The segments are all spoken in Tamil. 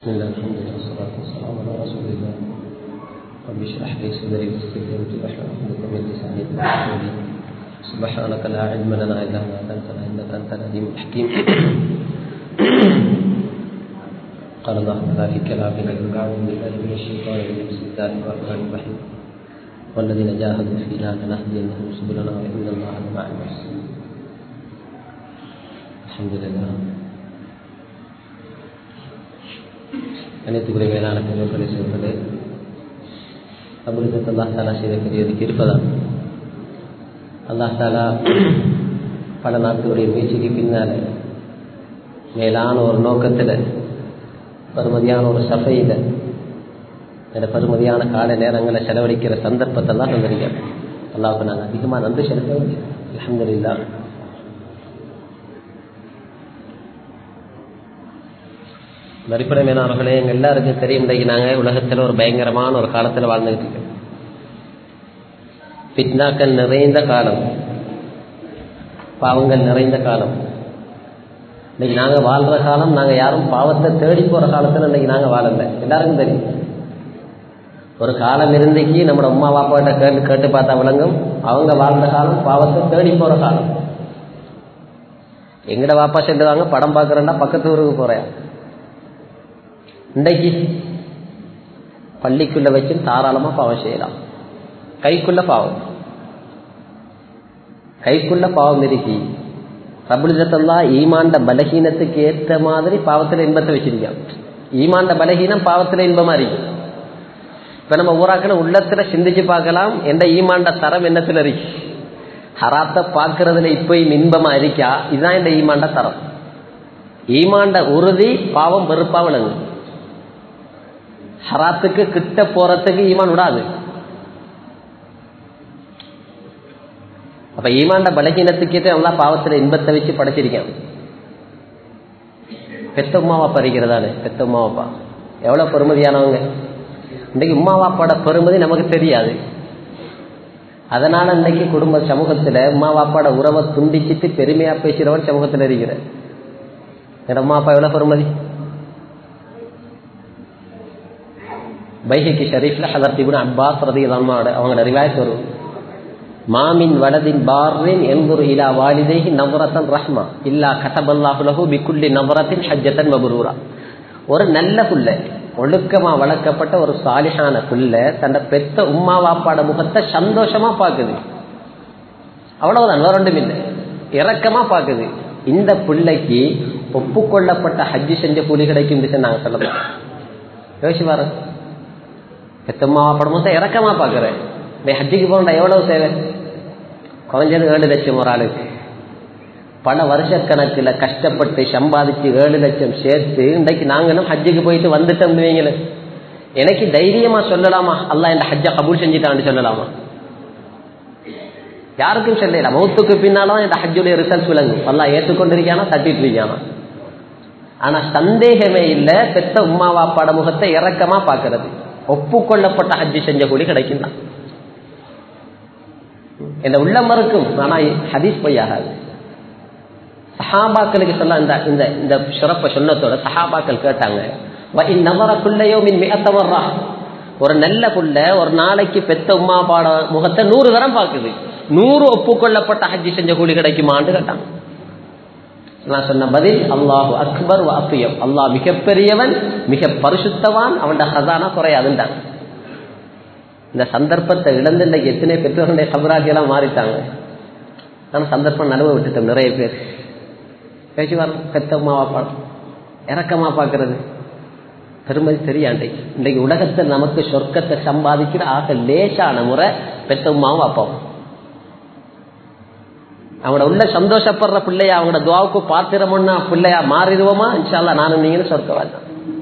بسم الله الحمد لله والصلاة والسلام على رسول الله رب اشرح لي صدري ويسر لي امري واحلل عقدة من لساني يفقهوا قولي سبحانك لا علم لنا الا ما علمتنا انك انت العليم الحكيم قال الله تعالى في كلامه العزيز اعوذ بالله من الشيطان الرجيم بسم الله الرحمن الرحيم والذين جاهدوا فينا لنهدينهم سبلنا وان الله لمع المحسنين الحمد لله அனைத்துக்குரிய மேலான பெருமக்களை சொல்வது அபுலிசத் அல்லாஹ் தாலா செய்த பெரியதுக்கு இருப்பதான் அல்லாஹ் தாலா பல நாட்களுடைய முயற்சிக்கு பின்னால் மேலான ஒரு நோக்கத்தில் பருமதியான ஒரு சபையில் இந்த பருமதியான கால நேரங்களை செலவழிக்கிற சந்தர்ப்பத்தை தான் தந்திருக்கேன் அல்லாவுக்கு நாங்கள் அதிகமாக நன்றி செலுத்த அலமதுல்லா நரிப்படை மேலானவர்களே எங்கள் எல்லாருக்கும் தெரியும் இன்றைக்கு நாங்கள் உலகத்தில் ஒரு பயங்கரமான ஒரு காலத்தில் வாழ்ந்துகிட்டு இருக்கோம் பித்னாக்கள் நிறைந்த காலம் பாவங்கள் நிறைந்த காலம் இன்னைக்கு நாங்கள் வாழ்கிற காலம் நாங்கள் யாரும் பாவத்தை தேடி போகிற காலத்தில் இன்னைக்கு நாங்கள் வாழலை எல்லாருக்கும் தெரியும் ஒரு காலம் இருந்துக்கு நம்மளோட அம்மா பாப்பாட்ட கேட்டு கேட்டு பார்த்தா விளங்கும் அவங்க வாழ்ந்த காலம் பாவத்தை தேடி போகிற காலம் எங்கட வாப்பா சொல்லுவாங்க படம் பார்க்குறேன்னா பக்கத்து ஊருக்கு போகிறேன் இன்றைக்கு பள்ளிக்குள்ள வச்சு தாராளமா பாவம் செய்யலாம் கைக்குள்ள பாவம் கைக்குள்ள பாவம் இருக்கி ரபுலிதத்தெல்லாம் ஈமாண்ட பலகீனத்துக்கு ஏற்ற மாதிரி பாவத்தில் இன்பத்தை வச்சிருக்கான் ஈமாண்ட பலகீனம் பாவத்தில் இன்பமா இருக்கு இப்ப நம்ம ஊராக்கின உள்ளத்துல சிந்திச்சு பார்க்கலாம் எந்த ஈமாண்ட தரம் என்னத்துல இருக்கு ஹராத்த பார்க்கறதுல இப்பயும் இன்பமா இருக்கா இதுதான் இந்த ஈமாண்ட தரம் ஈமாண்ட உறுதி பாவம் வெறுப்பா விளங்கும் ஹராத்துக்கு கிட்ட போறதுக்கு ஈமான் விடாது அப்ப ஈமாண்ட பலகீனத்துக்கே நல்லா பாவத்துல இன்பத்தை வச்சு படைச்சிருக்கேன் பெத்த உமாவா பறிக்கிறதானே பெத்த உமாவாப்பா எவ்வளவு பெருமதியானவங்க இன்னைக்கு உமாவாப்பாட பெருமதி நமக்கு தெரியாது அதனால இன்னைக்கு குடும்ப சமூகத்துல உமா வாப்பாட உறவை துண்டிச்சிட்டு பெருமையா பேசுறவன் சமூகத்துல இருக்கிற என் அம்மா அப்பா எவ்வளவு பெருமதி பைஹிக்கு ஷரீஃப்ல ஹதரத் இப்னு அப்பாஸ் ரதியல்லாஹு அவங்களோட ரிவாயத் வரும் மாமின் வலதின் பார்ரின் என்குரு இலா வாலிதைஹி நவரத்தன் ரஹ்மா இல்லா கதபல்லாஹு லஹு பிக்குல்லி நவரத்தின் ஹஜ்ஜத்தன் மபரூரா ஒரு நல்ல புள்ள ஒழுக்கமா வளர்க்கப்பட்ட ஒரு சாலிஹான புள்ள தன்னை பெத்த உம்மா வாப்பாட முகத்தை சந்தோஷமா பாக்குது அவ்வளவுதான் வேற ஒன்றும் இல்லை இறக்கமா பாக்குது இந்த பிள்ளைக்கு ஒப்புக்கொள்ளப்பட்ட ஹஜ்ஜு செஞ்ச கூலி கிடைக்கும் நாங்க சொல்ல மாட்டோம் யோசிச்சு பாருங்க பெத்தம்மாவா படமும் இறக்கமா பாக்குறேன் இந்த ஹஜ்ஜிக்கு போன எவ்வளவு சேவை குறைஞ்சது ஏழு லட்சம் ஒரு ஆளுக்கு பல வருஷக்கணக்கில் கஷ்டப்பட்டு சம்பாதிச்சு ஏழு லட்சம் சேர்த்து இன்றைக்கு நாங்களும் ஹஜ்ஜுக்கு போயிட்டு வந்துட்டோம் வைங்களே எனக்கு தைரியமா சொல்லலாமா அல்லா இந்த ஹஜ்ஜை கபூல் செஞ்சுட்டான்னு சொல்லலாமா யாருக்கும் சொல்லல மௌத்துக்கு பின்னாலும் இந்த ஹஜ்ஜுடைய ரிசல்ட்ஸ் விளங்கும் அல்லா ஏற்றுக்கொண்டிருக்கானா தட்டிட்டு இருக்கானா ஆனா சந்தேகமே இல்லை பெத்த உமா வாப்பாட முகத்தை இறக்கமா பாக்குறது ஒப்புக்கொள்ளப்பட்ட ஹஜ்ஜி செஞ்ச கூலி கிடைக்கும் தான் இந்த உள்ளம் மறுக்கும் ஆனா ஹதீஸ் பொய்யாகாது சஹாபாக்களுக்கு சொல்ல இந்த இந்த இந்த சிறப்பை சொன்னதோட சஹாபாக்கள் கேட்டாங்க நவரக்குள்ளையோ மின் மிகத்தவர்றா ஒரு நல்ல புள்ள ஒரு நாளைக்கு பெத்த உமா பாட முகத்தை நூறு தரம் பார்க்குது நூறு ஒப்புக்கொள்ளப்பட்ட ஹஜ்ஜி செஞ்ச கூலி கிடைக்குமான்னு கேட்டாங்க நான் சொன்ன பதில் அல்லாஹு அக்பர் அப்பியம் அல்லாஹ் மிகப்பெரியவன் மிக பரிசுத்தவான் அவன் ஹசானா குறையாதுன்றான் இந்த சந்தர்ப்பத்தை இழந்து இன்னைக்கு எத்தனை பெற்றோர்களுடைய கபராட்சியெல்லாம் மாறிட்டாங்க ஆனால் சந்தர்ப்பம் நடுவ விட்டுட்டோம் நிறைய பேர் பேச்சு வர பெத்தம்மாவா பாடம் இறக்கமா பார்க்கறது பெருமதி தெரியாண்டை இன்றைக்கு உலகத்தில் நமக்கு சொர்க்கத்தை சம்பாதிக்கிற ஆக லேசான முறை பெத்தம்மாவும் அப்பாவும் அவங்களோட உள்ள சந்தோஷப்படுற பிள்ளையா அவங்களோட துவாவுக்கு பாத்திரமுன்னா பிள்ளையா மாறிடுவோமா இன்ஷால்லா நானும் நீங்களும் சொர்க்கவாதான்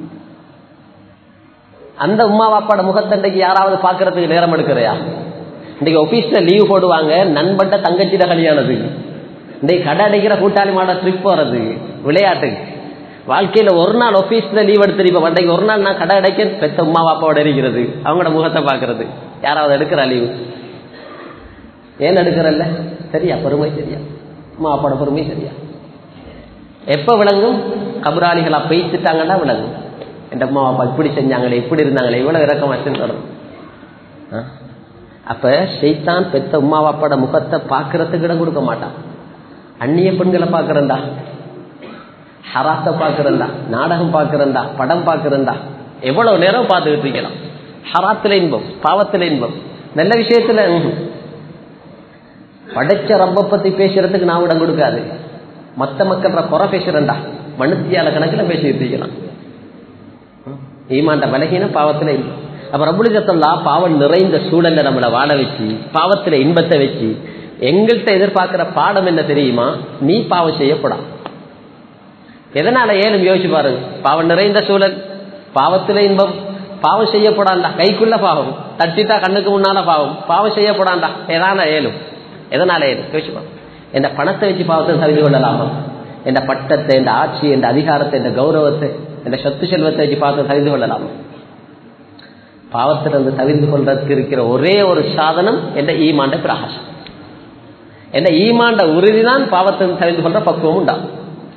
அந்த உமா வாப்பாட முகத்தண்டைக்கு யாராவது பாக்குறதுக்கு நேரம் எடுக்கிறையா இன்னைக்கு ஆபீஸ்ல லீவ் போடுவாங்க நண்பட்ட தங்கச்சிட கல்யாணது இன்னைக்கு கடை அடைக்கிற கூட்டாளி மாட ட்ரிப் போறது விளையாட்டுக்கு வாழ்க்கையில ஒரு நாள் ஆபீஸ்ல லீவ் எடுத்திருப்ப அன்றைக்கு ஒரு நாள் நான் கடை அடைக்க பெத்த உமா வாப்பாவோட இருக்கிறது அவங்களோட முகத்தை பாக்குறது யாராவது எடுக்கிறா லீவு ஏன் எடுக்கிறல்ல சரியா பெருமை சரியா அம்மா அப்பாட பெருமை சரியா எப்ப விளங்கும் கபராளிகளா பேசிட்டாங்கன்னா விளங்கும் என் அம்மா அப்பா இப்படி செஞ்சாங்களே இப்படி இருந்தாங்களே இவ்வளவு இறக்கமா சென்றோம் அப்ப ஷெய்தான் பெத்த உமா அப்பாட முகத்தை பாக்குறதுக்கு இடம் கொடுக்க மாட்டான் அந்நிய பெண்களை பாக்குறண்டா ஹராத்த பாக்குறண்டா நாடகம் பாக்குறண்டா படம் பாக்குறண்டா எவ்வளவு நேரம் பார்த்துக்கிட்டு இருக்கலாம் ஹராத்துல இன்பம் பாவத்துல இன்பம் நல்ல விஷயத்துல ம்ஹும். படைச்ச ரப்ப பத்தி பேசுறதுக்கு நான் இடம் கொடுக்காது மத்த மக்கள்ற குறை பேசுறேன்டா மனுத்தியால கணக்குல பேசிட்டு இருக்கலாம் ஈமாண்ட பலகீன பாவத்துல இன்பம் அப்ப ரபுலிஜத்தல்லா பாவம் நிறைந்த சூழல்ல நம்மளை வாழ வச்சு பாவத்துல இன்பத்தை வச்சு எங்கள்கிட்ட எதிர்பார்க்கிற பாடம் என்ன தெரியுமா நீ பாவம் செய்யப்படா எதனால ஏனும் யோசிச்சு பாருங்க பாவம் நிறைந்த சூழல் பாவத்துல இன்பம் பாவம் செய்யப்படாண்டா கைக்குள்ள பாவம் தட்டிட்டா கண்ணுக்கு முன்னால பாவம் பாவம் செய்யப்படாண்டா எதான ஏலும் எதனால ஏலும் யோசிச்சு பாருங்க என் பணத்தை வச்சு பாவத்தை தெரிந்து கொள்ளலாமா என் பட்டத்தை என் ஆட்சி என் அதிகாரத்தை என் கௌரவத்தை என் சொத்து செல்வத்தை வச்சு பாவத்தை தெரிந்து கொள்ளலாமா பாவத்திலிருந்து தவிர்த்து கொள்றதுக்கு இருக்கிற ஒரே ஒரு சாதனம் என்ற ஈமாண்ட பிரகாசம் என்ற ஈமாண்ட உறுதிதான் பாவத்திலிருந்து தவிர்த்து கொள்ற பக்குவம் உண்டாகும்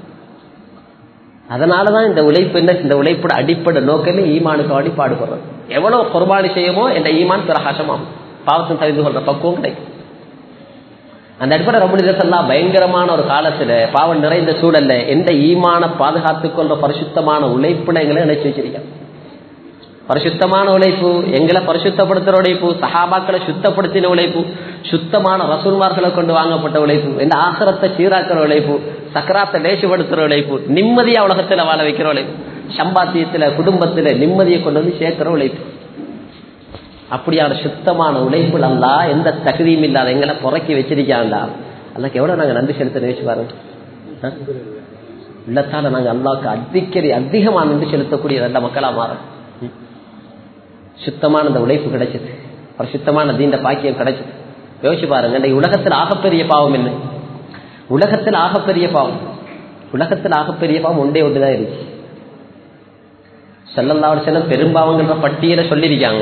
அதனாலதான் இந்த உழைப்பு என்ன இந்த உழைப்போட அடிப்படை நோக்கமே ஈமானுக்கு வாடி பாடுபடுறது எவ்வளவு குர்பானி செய்யுமோ என்ற ஈமான் பிரகாசமாகும் பாவத்தை தவிர்த்து கொள்ற பக்குவம் கிடைக்கும் அந்த அடிப்படை ரபுலிதெல்லாம் பயங்கரமான ஒரு காலத்துல பாவம் நிறைந்த சூழல்ல எந்த ஈமான பாதுகாத்துக் கொள்ற பரிசுத்தமான உழைப்புல எங்களை நினைச்சு வச்சிருக்காங்க பரிசுத்தமான உழைப்பு எங்களை பரிசுத்தப்படுத்துற உழைப்பு சஹாபாக்களை சுத்தப்படுத்தின உழைப்பு சுத்தமான ரசூல்மார்களை கொண்டு வாங்கப்பட்ட உழைப்பு இந்த ஆசிரத்தை சீராக்கிற உழைப்பு சக்கராத்தை லேசுபடுத்துற உழைப்பு நிம்மதியா உலகத்துல வாழ வைக்கிற உழைப்பு சம்பாத்தியத்துல குடும்பத்துல நிம்மதியை கொண்டு வந்து சேர்க்கிற உழைப்பு அப்படியான சுத்தமான உழைப்பு அல்லா எந்த தகுதியும் இல்லாத எங்களை புறக்கி வச்சிருக்காண்டா அதுக்கு எவ்வளவு நாங்க நன்றி செலுத்த நினைச்சு பாருங்க ஆ? உள்ளத்தால நாங்க அல்லாவுக்கு அடிக்கடி அதிகமா நன்றி செலுத்தக்கூடிய நல்ல மக்களா மாறோம் ம். சுத்தமான இந்த உழைப்பு கிடைச்சது ஒரு சுத்தமான தீண்ட பாக்கியம் கிடைச்சது யோசிச்சு பாருங்க இந்த உலகத்தில் ஆகப்பெரிய பாவம் என்ன உலகத்தில் ஆகப்பெரிய பாவம் உலகத்தில் ஆகப்பெரிய பாவம் ஒன்றே ஒன்றுதான் இருந்துச்சு செல்லல்லாவோட செல்லம் பெரும்பாவங்கள்ன்ற பட்டியலை சொல்லியிருக்காங்க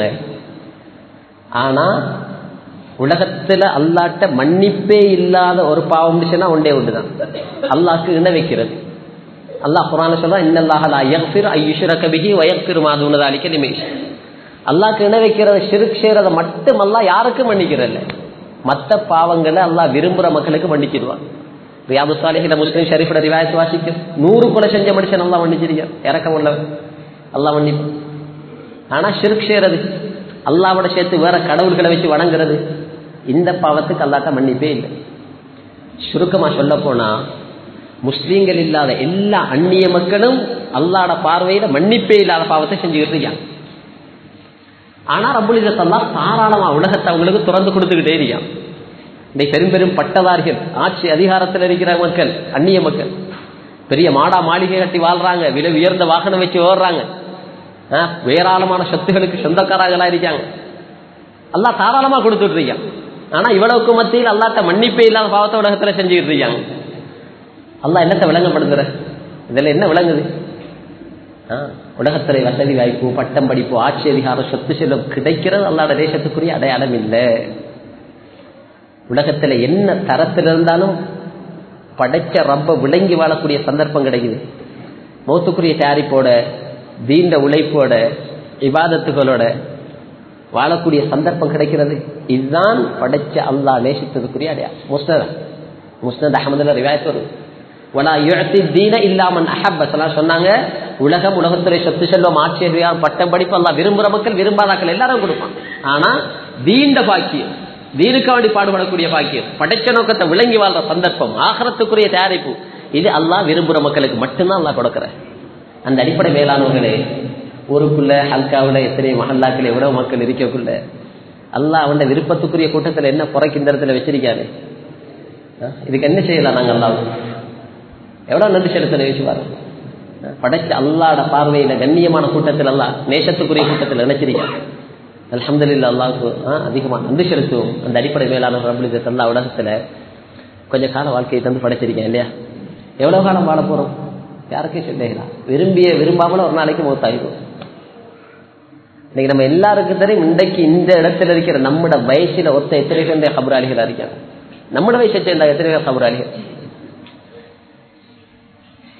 ஆனா உலகத்துல அல்லாட்ட மன்னிப்பே இல்லாத ஒரு பாவம் சொன்னா ஒன்றே ஒன்றுதான் அல்லாஹ்க்கு இணை வைக்கிறது அல்லாஹ் குரான சொல்றா இன்னல்லாஹ் லா யக்ஃபிரு ஐயுஷ்ரக பிஹி வ யக்ஃபிரு மா தூன ذلك லிமன் யஷா அல்லாஹ்க்கு இணை வைக்கிறத ஷிர்க் செய்யறத மட்டும் அல்லாஹ் யாருக்கும் மன்னிக்கிறதில்ல மத்த பாவங்களை அல்லாஹ் விரும்புற மக்களுக்கு மன்னிச்சிடுவான் ரியாது சாலிஹில முஸ்லிம் ஷரீஃபோட ரிவாயத் வாசிக்கும் நூறு கொலை செஞ்ச மனுஷன் அல்லாஹ் மன்னிச்சிருக்கான் இறக்கம் உள்ளவன் அல்லாஹ் மன்னிப்பான் ஆனா ஷிர்க் செய்யறது அல்லாவோட சேர்த்து வேற கடவுள்களை வச்சு வணங்குறது இந்த பாவத்துக்கு அல்லாட்ட மன்னிப்பே இல்லை சுருக்கமா சொல்ல போனா முஸ்லீம்கள் இல்லாத எல்லா அந்நிய மக்களும் அல்லாட பார்வையில மன்னிப்பே இல்லாத பாவத்தை செஞ்சுக்கிட்டு இருக்காங்க ஆனா ரபுலிதத்தெல்லாம் தாராளமா உலகத்தை அவங்களுக்கு திறந்து கொடுத்துக்கிட்டே இருக்கான் இன்னைக்கு பெரும் பெரும் பட்டதாரிகள் ஆட்சி அதிகாரத்தில் இருக்கிற மக்கள் அந்நிய மக்கள் பெரிய மாடா மாளிகை கட்டி வாழ்றாங்க விலை உயர்ந்த வாகனம் வச்சு ஓடுறாங்க ஆ, ஏராளமான சொத்துகளுக்கு சொந்தக்காரங்களா இருக்காங்க அல்லாஹ் தாராளமா கொடுத்துட்டு இருக்கான் ஆனா இவ்வளவுக்கு மத்தியில் அல்லாட்ட மன்னிப்பே இல்லாத பாவத்தை உலகத்துல செஞ்சுக்கிட்டு இருக்காங்க அல்லாஹ் என்னத்தை விளங்கப்படுத்துற இதுல என்ன விளங்குது ஆ, உலகத்துல வசதி வாய்ப்பு பட்டம் படிப்பு ஆட்சி அதிகாரம் சொத்து செல்வம் கிடைக்கிறது அல்லாட தேசத்துக்குரிய அடையாளம் இல்லை உலகத்துல என்ன தரத்தில் இருந்தாலும் படைச்ச ரப்ப விளங்கி வாழக்கூடிய சந்தர்ப்பம் கிடைக்குது மௌத்துக்குரிய தயாரிப்போட தீண்ட உழைப்போட இபாதத்துகளோட வாழக்கூடிய சந்தர்ப்பம் கிடைக்கிறது இதுதான் படைச்ச அல்லாஹ் நேசித்ததுக்குரிய அடையாளம் முஸ்னத் முஸ்னத் அகமதுல ரிவாயத் வரும் வலா யுஅத்தி தீன இல்லாமன் அஹப்ப ஸல்லல்லாஹு சொன்னாங்க உலகம் உலகத்துறை சொத்து செல்வம் ஆட்சி அதிகாரம் பட்டம் படிப்பு அல்லாஹ் விரும்புற மக்கள் விரும்பாதாக்கள் எல்லாரும் கொடுப்பான் ஆனா தீண்ட பாக்கியம் தீனுக்கு வேண்டி பாடுபடக்கூடிய பாக்கியம் படைச்ச நோக்கத்தை விளங்கி வாழ்ற சந்தர்ப்பம் ஆகரத்துக்குரிய தயாரிப்பு இது அல்லாஹ் விரும்புற மக்களுக்கு மட்டும்தான் அல்லாஹ் கொடுக்கிற அந்த அடிப்படை மேலானவர்களே ஊருக்குள்ள ஹல்காவுல எத்தனை மஹல்லாக்கள் எவ்வளவு மக்கள் இருக்கக்குள்ள அல்லாஹ் அவன் விருப்பத்துக்குரிய கூட்டத்துல என்ன குறைக்கு இந்த இடத்துல வச்சிருக்காரு ஆ, இதுக்கு என்ன செய்யலாம் நாங்க அல்லாஹ் எவ்வளவு நன்றி செலுத்த யோசிப்பாரு படைச்ச அல்லாட பார்வையில கண்ணியமான கூட்டத்தில் அல்லாஹ் நேசத்துக்குரிய கூட்டத்தில் நினைச்சிருக்காங்க அல்ஹம்துலில்லாஹ் அல்லாஹ்வுக்கு ஆ, அதிகமா நன்றி செலுத்துவோம் அந்த அடிப்படை மேலான ரபுலித தல்லா உலகத்துல கொஞ்ச கால வாழ்க்கையை தந்து படைச்சிருக்கேன் இல்லையா எவ்வளவு காலம் வாழ போறோம் யாருக்கும் சொல்லிடலாம் விரும்பிய விரும்பாமல ஒரு நாளைக்கு மூத்தாயிடும் இன்னைக்கு நம்ம எல்லாருக்கும் தெரியும் இன்றைக்கு இந்த இடத்துல இருக்கிற நம்மட வயசுல ஒத்த எத்தனை பேர் கபராளிகளா இருக்காங்க நம்மட வயசை சேர்ந்த எத்தனை பேர் கபராளிகள்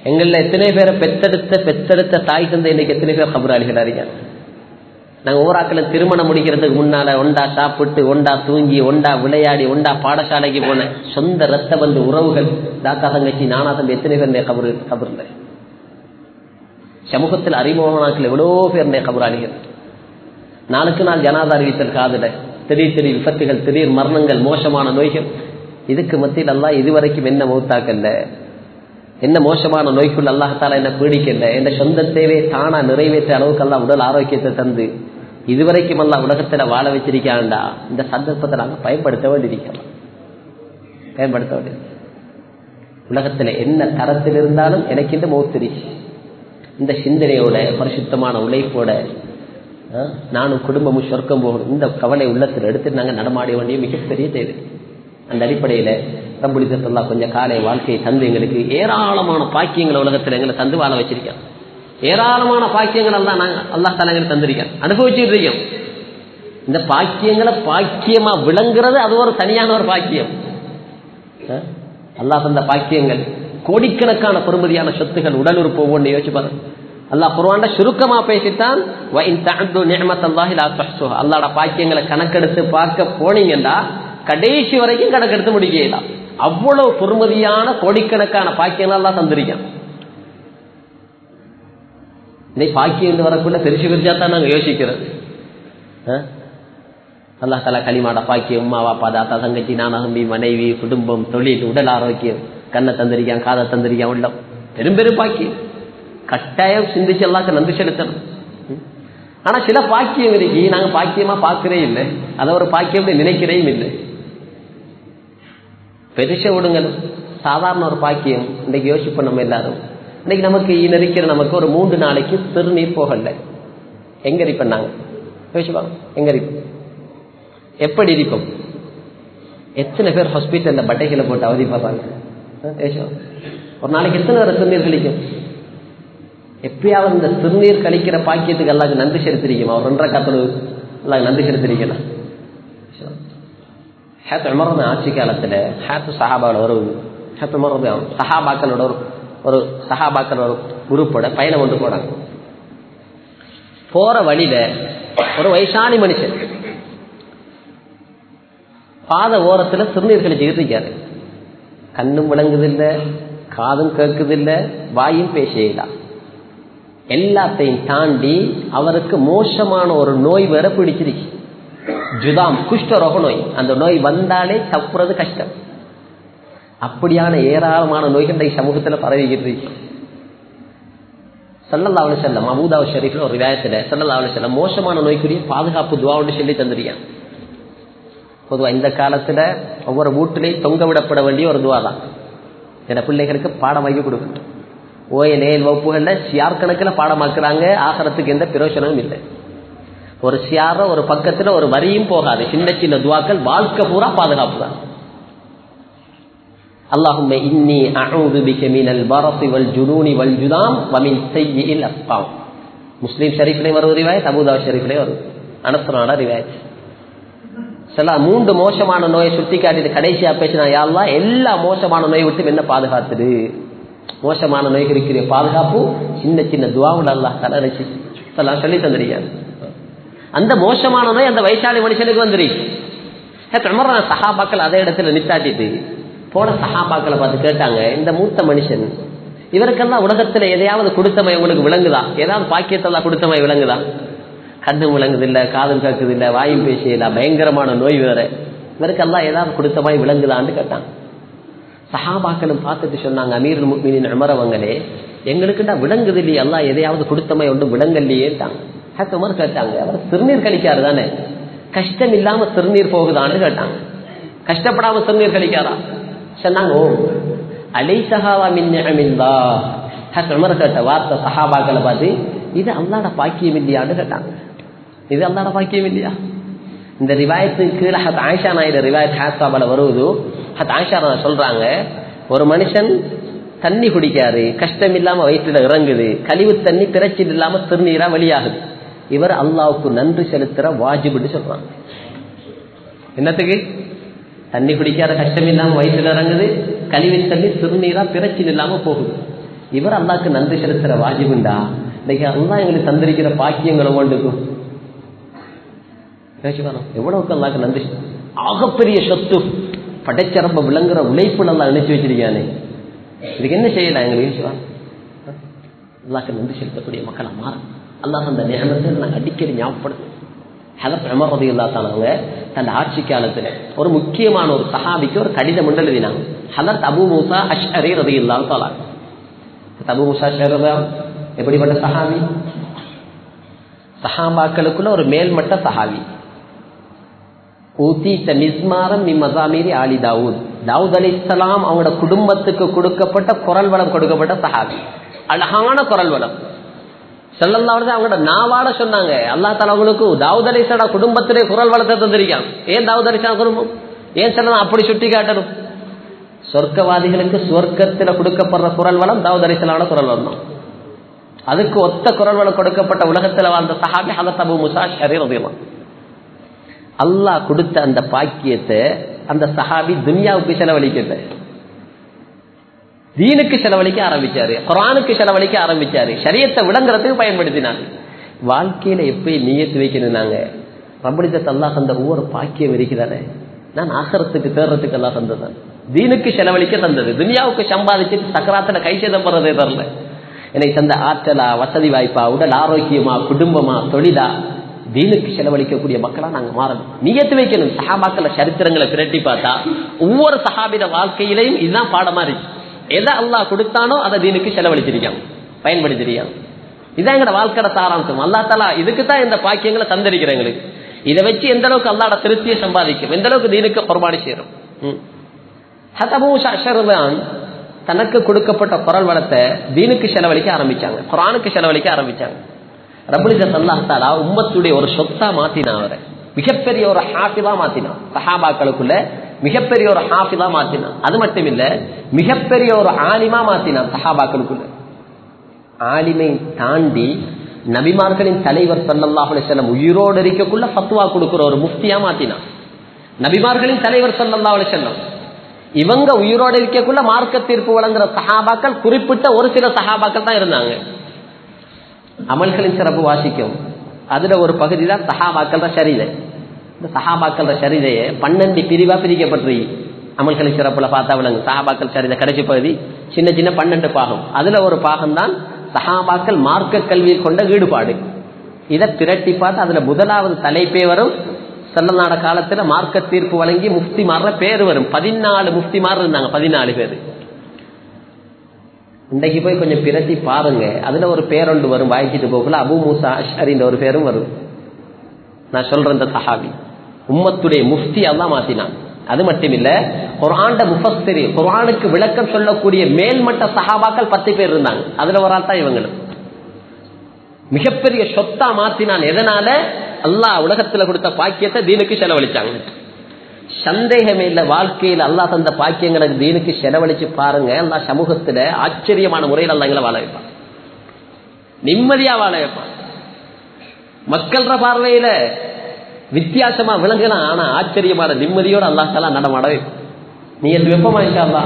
எங்களில் எத்தனை பேரை பெத்தெடுத்த பெத்தெடுத்த தாய் தந்தை இன்னைக்கு எத்தனை பேர் கபராளிகள் அறிஞர் நாங்கள் ஊராக்கள் திருமணம் முடிக்கிறதுக்கு முன்னால ஒண்டா சாப்பிட்டு ஒண்டா தூங்கி ஒண்டா விளையாடி ஒண்டா பாடசாலைக்கு போன சொந்த ரத்த பந்து உறவுகள் தாத்தா தங்கச்சி நானா தம்பி எத்தனை பேர் கபரு கபர்ல சமூகத்தில் அறிமுகமானாக்கள் எவ்வளோ பேர் கபராளிகள் நாளுக்கு நாள் ஜனாதா அறிவித்தல் காதல திடீர் திடீர் விபத்துகள் திடீர் மரணங்கள் மோசமான நோய்கள் இதுக்கு மத்தியில் எல்லாம் இதுவரைக்கும் என்ன மௌத்தாக்கல்ல என்ன மோசமான நோய்க்குள் அல்லாஹால என்ன பீடிக்கல என்ற சொந்த தேவை தானா நிறைவேற்ற அளவுக்கு எல்லாம் உடல் ஆரோக்கியத்தை தந்து இதுவரைக்கும் எல்லாம் உலகத்துல வாழ வச்சிருக்காண்டா இந்த சந்தர்ப்பத்தை நாங்கள் பயன்படுத்த வேண்டியிருக்கலாம் பயன்படுத்த வேண்டியது உலகத்துல என்ன தரத்தில் இருந்தாலும் எனக்கு இந்த மௌத்திரி இந்த சிந்தனையோட பரிசுத்தமான உழைப்போட நானும் குடும்பமும் சொர்க்கம் போகணும் இந்த கவலை உள்ளத்தில் எடுத்து நாங்கள் நடமாட வேண்டிய மிகப்பெரிய தேவை அந்த அடிப்படையில் ரம்புலிசத்தல்லா கொஞ்சம் காலை வாழ்க்கையை தந்து எங்களுக்கு ஏராளமான பாக்கியங்களை உலகத்தில் எங்களை தந்து வாழ வச்சிருக்கோம் ஏராளமான பாக்கியங்கள் எல்லாம் நாங்கள் அல்லா தலைங்களை தந்திருக்கோம் அனுபவிச்சுட்டு இருக்கோம் இந்த பாக்கியங்களை பாக்கியமா விளங்குறது அது ஒரு தனியான ஒரு பாக்கியம் அல்லா தந்த பாக்கியங்கள் கோடிக்கணக்கான பெருமதியான சொத்துகள் உடல் உறுப்பு ஒவ்வொன்று யோசிச்சு பாருங்க அல்லாஹ் குர்வான்ல சுருக்கமா பேசித்தான் அல்லாட பாக்கியங்களை கணக்கெடுத்து பார்க்க போனீங்கன்னா கடைசி வரைக்கும் கணக்கெடுத்து முடிக்கலாம் அவ்வளவு பொறுமதியான கோடிக்கணக்கான பாக்கியங்கள் எல்லாம் தந்திருக்கான் இந்த பாக்கியம் வரக்குள்ள பெருசு பெருசா தான் நாங்க யோசிக்கிறது அல்லா தலா களிமாட பாக்கியம் உமா வாப்பா தாத்தா தங்கச்சி நானா தம்பி மனைவி குடும்பம் தொழில் உடல் ஆரோக்கியம் கண்ணை தந்திரிக்கான் காதை தந்திரிக்கான் உள்ளம் பெரும் பெரும் பாக்கியம் கட்டாயம் சிந்திச்சு எல்லாருக்கும் நன்றி செலுத்தணும் ஆனா சில பாக்கியம் இருக்கு நாங்க பாக்கியமா பார்க்கிறே இல்லை அதை ஒரு பாக்கியம் நினைக்கிறேயும் இல்லை பெருச விடுங்கள் சாதாரண ஒரு பாக்கியம் இன்னைக்கு யோசிப்போம் நம்ம எல்லாரும் இன்னைக்கு நமக்கு நெருக்கிற நமக்கு ஒரு மூன்று நாளைக்கு சிறுநீர் போகல எங்க இருப்போம் நாங்க யோசிப்பாங்க எங்க இருப்போம் எப்படி இருக்கும் எத்தனை பேர் ஹாஸ்பிட்டல்ல பட்டைகளை போட்டு அவதிப்படுறாங்க ஒரு நாளைக்கு எத்தனை பேர் சிறுநீர் கழிக்கும் எப்பயாவது இந்த சிறுநீர் கழிக்கிற பாக்கியத்துக்கு எல்லாருக்கும் நன்றி செலுத்திருக்கும் அவர் ரெண்டரை கத்தலு எல்லாம் நன்றி செலுத்திருக்கலாம் ஹேத் உமரது ஆட்சி காலத்தில் ஹேத்து சஹாபாவோட ஒரு ஹேத் உமரது சஹாபாக்களோட ஒரு ஒரு சஹாபாக்கள் ஒரு குரூப்போட பயணம் கொண்டு போனாங்க போற வழியில ஒரு வயசானி மனுஷன் பாத ஓரத்துல சிறுநீர் கழிச்சுக்கிட்டு இருக்காரு கண்ணும் விளங்குதில்லை காதும் கேட்குதில்லை வாயும் பேசலாம் எல்லாத்தையும் தாண்டி அவருக்கு மோசமான ஒரு நோய் வேற பிடிச்சிருக்கு ஜுதாம் குஷ்டரோக நோய் அந்த நோய் வந்தாலே தப்புறது கஷ்டம் அப்படியான ஏராளமான நோய்கள் சமூகத்தில் பரவிக்கிட்டு இருக்கு சல்லல்லாவுல செல்லம் அபூதாவு ஷரீஃப்ல ஒரு விவாயத்தில் சல்லல்லாவுல செல்லம் மோசமான நோய்க்குரிய பாதுகாப்பு துவாவுன்னு சொல்லி தந்துருக்கான் பொதுவாக இந்த காலத்துல ஒவ்வொரு வீட்டிலையும் தொங்க விடப்பட வேண்டிய ஒரு துவா தான் சில பிள்ளைகளுக்கு பாடம் வாங்கி கொடுக்கணும் ஓஎல் ஏழு வகுப்புகள்ல சியார் கணக்கில் பாடமாக்குறாங்க ஆகிறதுக்கு எந்த பிரயோஜனமும் இல்லை ஒரு சியார ஒரு பக்கத்துல ஒரு வரியும் போகாது சின்ன சின்ன துவாக்கள் வாழ்க்கை பூரா பாதுகாப்பு தான் اللهم إني أعوذ بك من البرص والجنون والجذام ومن سيء الأسقام முஸ்லீம் ஷரீஃப்லேயும் வரும் ரிவாயத் அபுதாவ் ஷரீஃப்லேயும் வரும் அனஸ்தனோட ரிவாயத் சில மூன்று மோசமான நோயை சுட்டி காட்டிட்டு கடைசியா பேசினா யாரெல்லாம் எல்லா மோசமான நோயை விட்டு என்ன பாதுகாத்துடு மோசமான நோய்களுக்கு பாதுகாப்பு சின்ன சின்ன துவாவில் அல்லாஹ் தலரிச்சு எல்லாம் சொல்லி தந்திருக்காரு அந்த மோசமான நோய் அந்த வயசாளி மனுஷனுக்கு வந்துருக்கு சஹாபாக்கள் அதே இடத்துல நித்தாட்டிட்டு போன சஹாபாக்களை பார்த்து கேட்டாங்க இந்த மூத்த மனுஷன் இவருக்கெல்லாம் உலகத்துல எதையாவது கொடுத்தமை உங்களுக்கு விளங்குதா ஏதாவது பாக்கியத்தெல்லாம் கொடுத்தமை விளங்குதா கண்ணும் விளங்குது இல்ல காதும் கேட்குது இல்ல வாயும் பேசியல பயங்கரமான நோய் வேற இவருக்கெல்லாம் ஏதாவது கொடுத்தமாய் விளங்குதான்னு கேட்டாங்க சஹாபாக்களும் பார்த்துட்டு சொன்னாங்க அமீர் முக்மினின் அமரவங்களே எங்களுக்குண்டா விளங்குது இல்லையே எல்லாம் எதையாவது கொடுத்தமை ஒன்றும் விளங்கல்லையேட்டாங்க ஹேத் உமர் கேட்டாங்க அவர் சிறுநீர் கழிக்காரு தானே கஷ்டம் இல்லாம சிறுநீர் போகுதான்னு கேட்டாங்க கஷ்டப்படாம சிறுநீர் கழிக்காரா சொன்னாங்க ஓ அலை சஹாவா மின்னில்லா ஹேத் உமர் கேட்ட வார்த்தை சஹாபாக்களை பார்த்து இது அல்லாட பாக்கியம் இல்லையான்னு கேட்டாங்க இது அல்லாட பாக்கியம் இல்லையா இந்த ரிவாயத்துக்கு கீழே ஹத் ஆயிஷா நாயுடு ரிவாயத் ஹேத்சாபால வருவது ஹத் ஆயிஷா சொல்றாங்க ஒரு மனுஷன் தண்ணி குடிக்காரு கஷ்டம் இல்லாம வயிற்றுல இறங்குது கழிவு தண்ணி திரைச்சல் இல்லாம திருநீரா வெளியாகுது இவர் அல்லாவுக்கு நன்றி செலுத்துற வாஜிபுன்னு சொல்றாங்க என்னத்துக்கு தண்ணி குடிக்காத கஷ்டம் இல்லாம வயிற்றுல இறங்குது கழிவு தண்ணி திருநீரா திரைச்சல் இல்லாம போகுது இவர் அல்லாக்கு நன்றி செலுத்துற வாஜிபுண்டா இன்னைக்கு அல்லா எங்களுக்கு தந்திருக்கிற பாக்கியங்களை ஒன்றுக்கும் எவ்வளவுக்கு அல்லாக்கு நன்றி ஆகப்பெரிய சொத்து படைச்சரம்ப விளங்குற உழைப்பு நல்லா அணைச்சு வச்சிருக்கானே இதுக்கு என்ன செய்யலாம் எங்களுக்கு அல்லாக்கு நன்றி செலுத்தக்கூடிய மக்கள் மாறும் அல்லாஹ் அந்த நேரத்தை நான் அடிக்கடி ஞாபகப்படுத்தும் ஹலப் அமர் ரதி அல்லா தானவங்க தன் ஆட்சி காலத்துல ஒரு முக்கியமான ஒரு சஹாபிக்கு ஒரு கடிதம் எழுதினாங்க ஹலத் அபு மூசா அஷ்அரி ரதி இல்லா தாலா அபு மூசா அஷ்அரி எப்படிப்பட்ட சஹாபி சஹாபாக்களுக்குள்ள ஒரு மேல்மட்ட சஹாபி ஊத்தீத்த மிஸ்மாரம் மசாமீரி ஆலி தாவூத் தாவூத் அலி இஸ்லாம் அவங்களோட குடும்பத்துக்கு கொடுக்கப்பட்ட குரல் வளம் கொடுக்கப்பட்ட சஹாபி அழகான குரல் வளம் செல்லல்லாவது அவங்களோட நாவாட சொன்னாங்க அல்லா தால அவங்களுக்கு தாவூத் அலிசலா குடும்பத்திலே குரல் வளத்தை தந்திருக்கான் ஏன் தாவூத் அலிசலா குடும்பம் ஏன் செல்லாம் அப்படி சுட்டி காட்டணும் சொர்க்கவாதிகளுக்கு சொர்க்கத்துல கொடுக்கப்படுற குரல் வளம் தாவூத் அலிசலாவோட குரல் வளம் தான் அதுக்கு ஒத்த குரல் வளம் கொடுக்கப்பட்ட உலகத்துல வாழ்ந்த சஹாபி ஹலத் அபு முசா ஷரீர் ரதியல்லாம் அல்லாஹ் கொடுத்த அந்த பாக்கியத்தை அந்த சஹாபி துனியாவுக்கு செலவழிக்கல தீனுக்கு செலவழிக்க ஆரம்பிச்சாரு குரானுக்கு செலவழிக்க ஆரம்பிச்சாரு சரியத்தை விளங்குறதுக்கு பயன்படுத்தினாங்க வாழ்க்கையில எப்படி நீயத்து வைக்கணும் நாங்க ரப்படித்த அல்லாஹ் தந்த ஒவ்வொரு பாக்கியம் இருக்கிறாரு நான் ஆகரத்துக்கு தேர்றதுக்கு எல்லாம் தந்ததான் தீனுக்கு செலவழிக்க தந்தது துனியாவுக்கு சம்பாதிச்சு சக்கராத்துல கை சேதம் போறதே தரல எனக்கு தந்த ஆற்றலா வசதி வாய்ப்பா உடல் ஆரோக்கியமா குடும்பமா தொழிலா தீனுக்கு செலவழிக்கக்கூடிய மக்களா நாங்க மாறணும் நியத்து வைக்கணும் சஹாபாக்கள சரித்திரங்களை பிரட்டி பார்த்தா ஒவ்வொரு சஹாபித வாழ்க்கையிலையும் இதுதான் பாடமா இருக்கு எதை அல்லாஹ் கொடுத்தானோ அதை தீனுக்கு செலவழிச்சிருக்கான் பயன்படுத்திருக்கான் இதான் எங்களோட வாழ்க்கையோட சாராம்சம் அல்லா தலா இதுக்கு தான் இந்த பாக்கியங்களை தந்திருக்கிறேன் எங்களுக்கு இதை வச்சு எந்த அளவுக்கு அல்லாட திருப்தியை சம்பாதிக்கும் எந்த அளவுக்கு தீனுக்கு பொறுபாடு சேரும் ஹதபூஷான் தனக்கு கொடுக்கப்பட்ட குரல் வளத்தை தீனுக்கு செலவழிக்க ஆரம்பிச்சாங்க குரானுக்கு செலவழிக்க ஆரம்பிச்சாங்க ரபுலிசத் அல்லாஹாலா உம்மத்துடைய ஒரு சொத்தா மாத்தினான் அவரை மிகப்பெரிய ஒரு ஹாஃபிதா மாத்தினான் சஹாபாக்களுக்குள்ள மிகப்பெரிய ஒரு ஹாஃபிதா மாத்தினான் அது மட்டும் இல்ல மிகப்பெரிய ஒரு ஆலிமா மாத்தினான் சஹாபாக்களுக்குள்ள ஆலிமை தாண்டி நபிமார்களின் தலைவர் சல்லல்லாஹு அலிஸ்லாம் உயிரோடு இருக்கக்குள்ள ஃபத்வா கொடுக்கிற ஒரு முஃப்தியா மாத்தினான் நபிமார்களின் தலைவர் சல்லல்லாஹு அலிஸ்லாம் இவங்க உயிரோடு இருக்கக்குள்ள மார்க்க தீர்ப்பு வழங்குற சஹாபாக்கள் குறிப்பிட்ட ஒரு சில சஹாபாக்கள் தான் இருந்தாங்க அமல்களின் சிறப்பு வாசிக்கும் அதுல ஒரு பகுதி தான் சஹாபாக்கள் தான் சரிதை இந்த சஹாபாக்கள் சரிதையை பன்னெண்டு பிரிவா பிரிக்கப்பட்டிருக்கு அமல்களின் சிறப்புல பார்த்தா விளங்கு சஹாபாக்கள் சரிதை கடைசி பகுதி சின்ன சின்ன பன்னெண்டு பாகம் அதுல ஒரு பாகம் தான் சஹாபாக்கள் மார்க்க கல்வியில் கொண்ட ஈடுபாடு இதை திரட்டி பார்த்து அதுல முதலாவது தலைப்பே வரும் செல்லநாட காலத்துல மார்க்க தீர்ப்பு வழங்கி முஃப்தி மாற பேர் வரும் பதினாலு முஃப்தி மாறு இருந்தாங்க பதினாலு பேர் இன்றைக்கு போய் கொஞ்சம் பிரட்டி பாருங்க அதுல ஒரு பேரொண்டு வரும் வாய்ச்சிட்டு போகல அபு மூசா அஷரின்ற ஒரு பேரும் வரும் நான் சொல்றேன் இந்த சஹாபி உம்மத்துடைய முஃப்தி அதான் மாத்தினான் அது மட்டும் இல்ல குரான்ட முஃபஸ்திரி குரானுக்கு விளக்கம் சொல்லக்கூடிய மேல்மட்ட சஹாபாக்கள் பத்து பேர் இருந்தாங்க அதுல ஒரு ஆள் தான் இவங்களும் மிகப்பெரிய சொத்தா மாத்தினான் எதனால அல்லாஹ் உலகத்துல கொடுத்த பாக்கியத்தை தீனுக்கு செலவழிச்சாங்க சந்தேகமே இல்ல வாழ்க்கையில் அல்லா தந்த பாக்கியங்களுக்கு தீனுக்கு செலவழிச்சு பாருங்க அல்லா சமூகத்துல ஆச்சரியமான முறையில் அல்லா எங்களை வாழ வைப்பான் நிம்மதியா வாழ வைப்பான் மக்கள்ற பார்வையில வித்தியாசமா விளங்கலாம் ஆனா ஆச்சரியமான நிம்மதியோட அல்லா தலா நடமாட வைப்பான் நீ எது வெப்பமாயிட்டா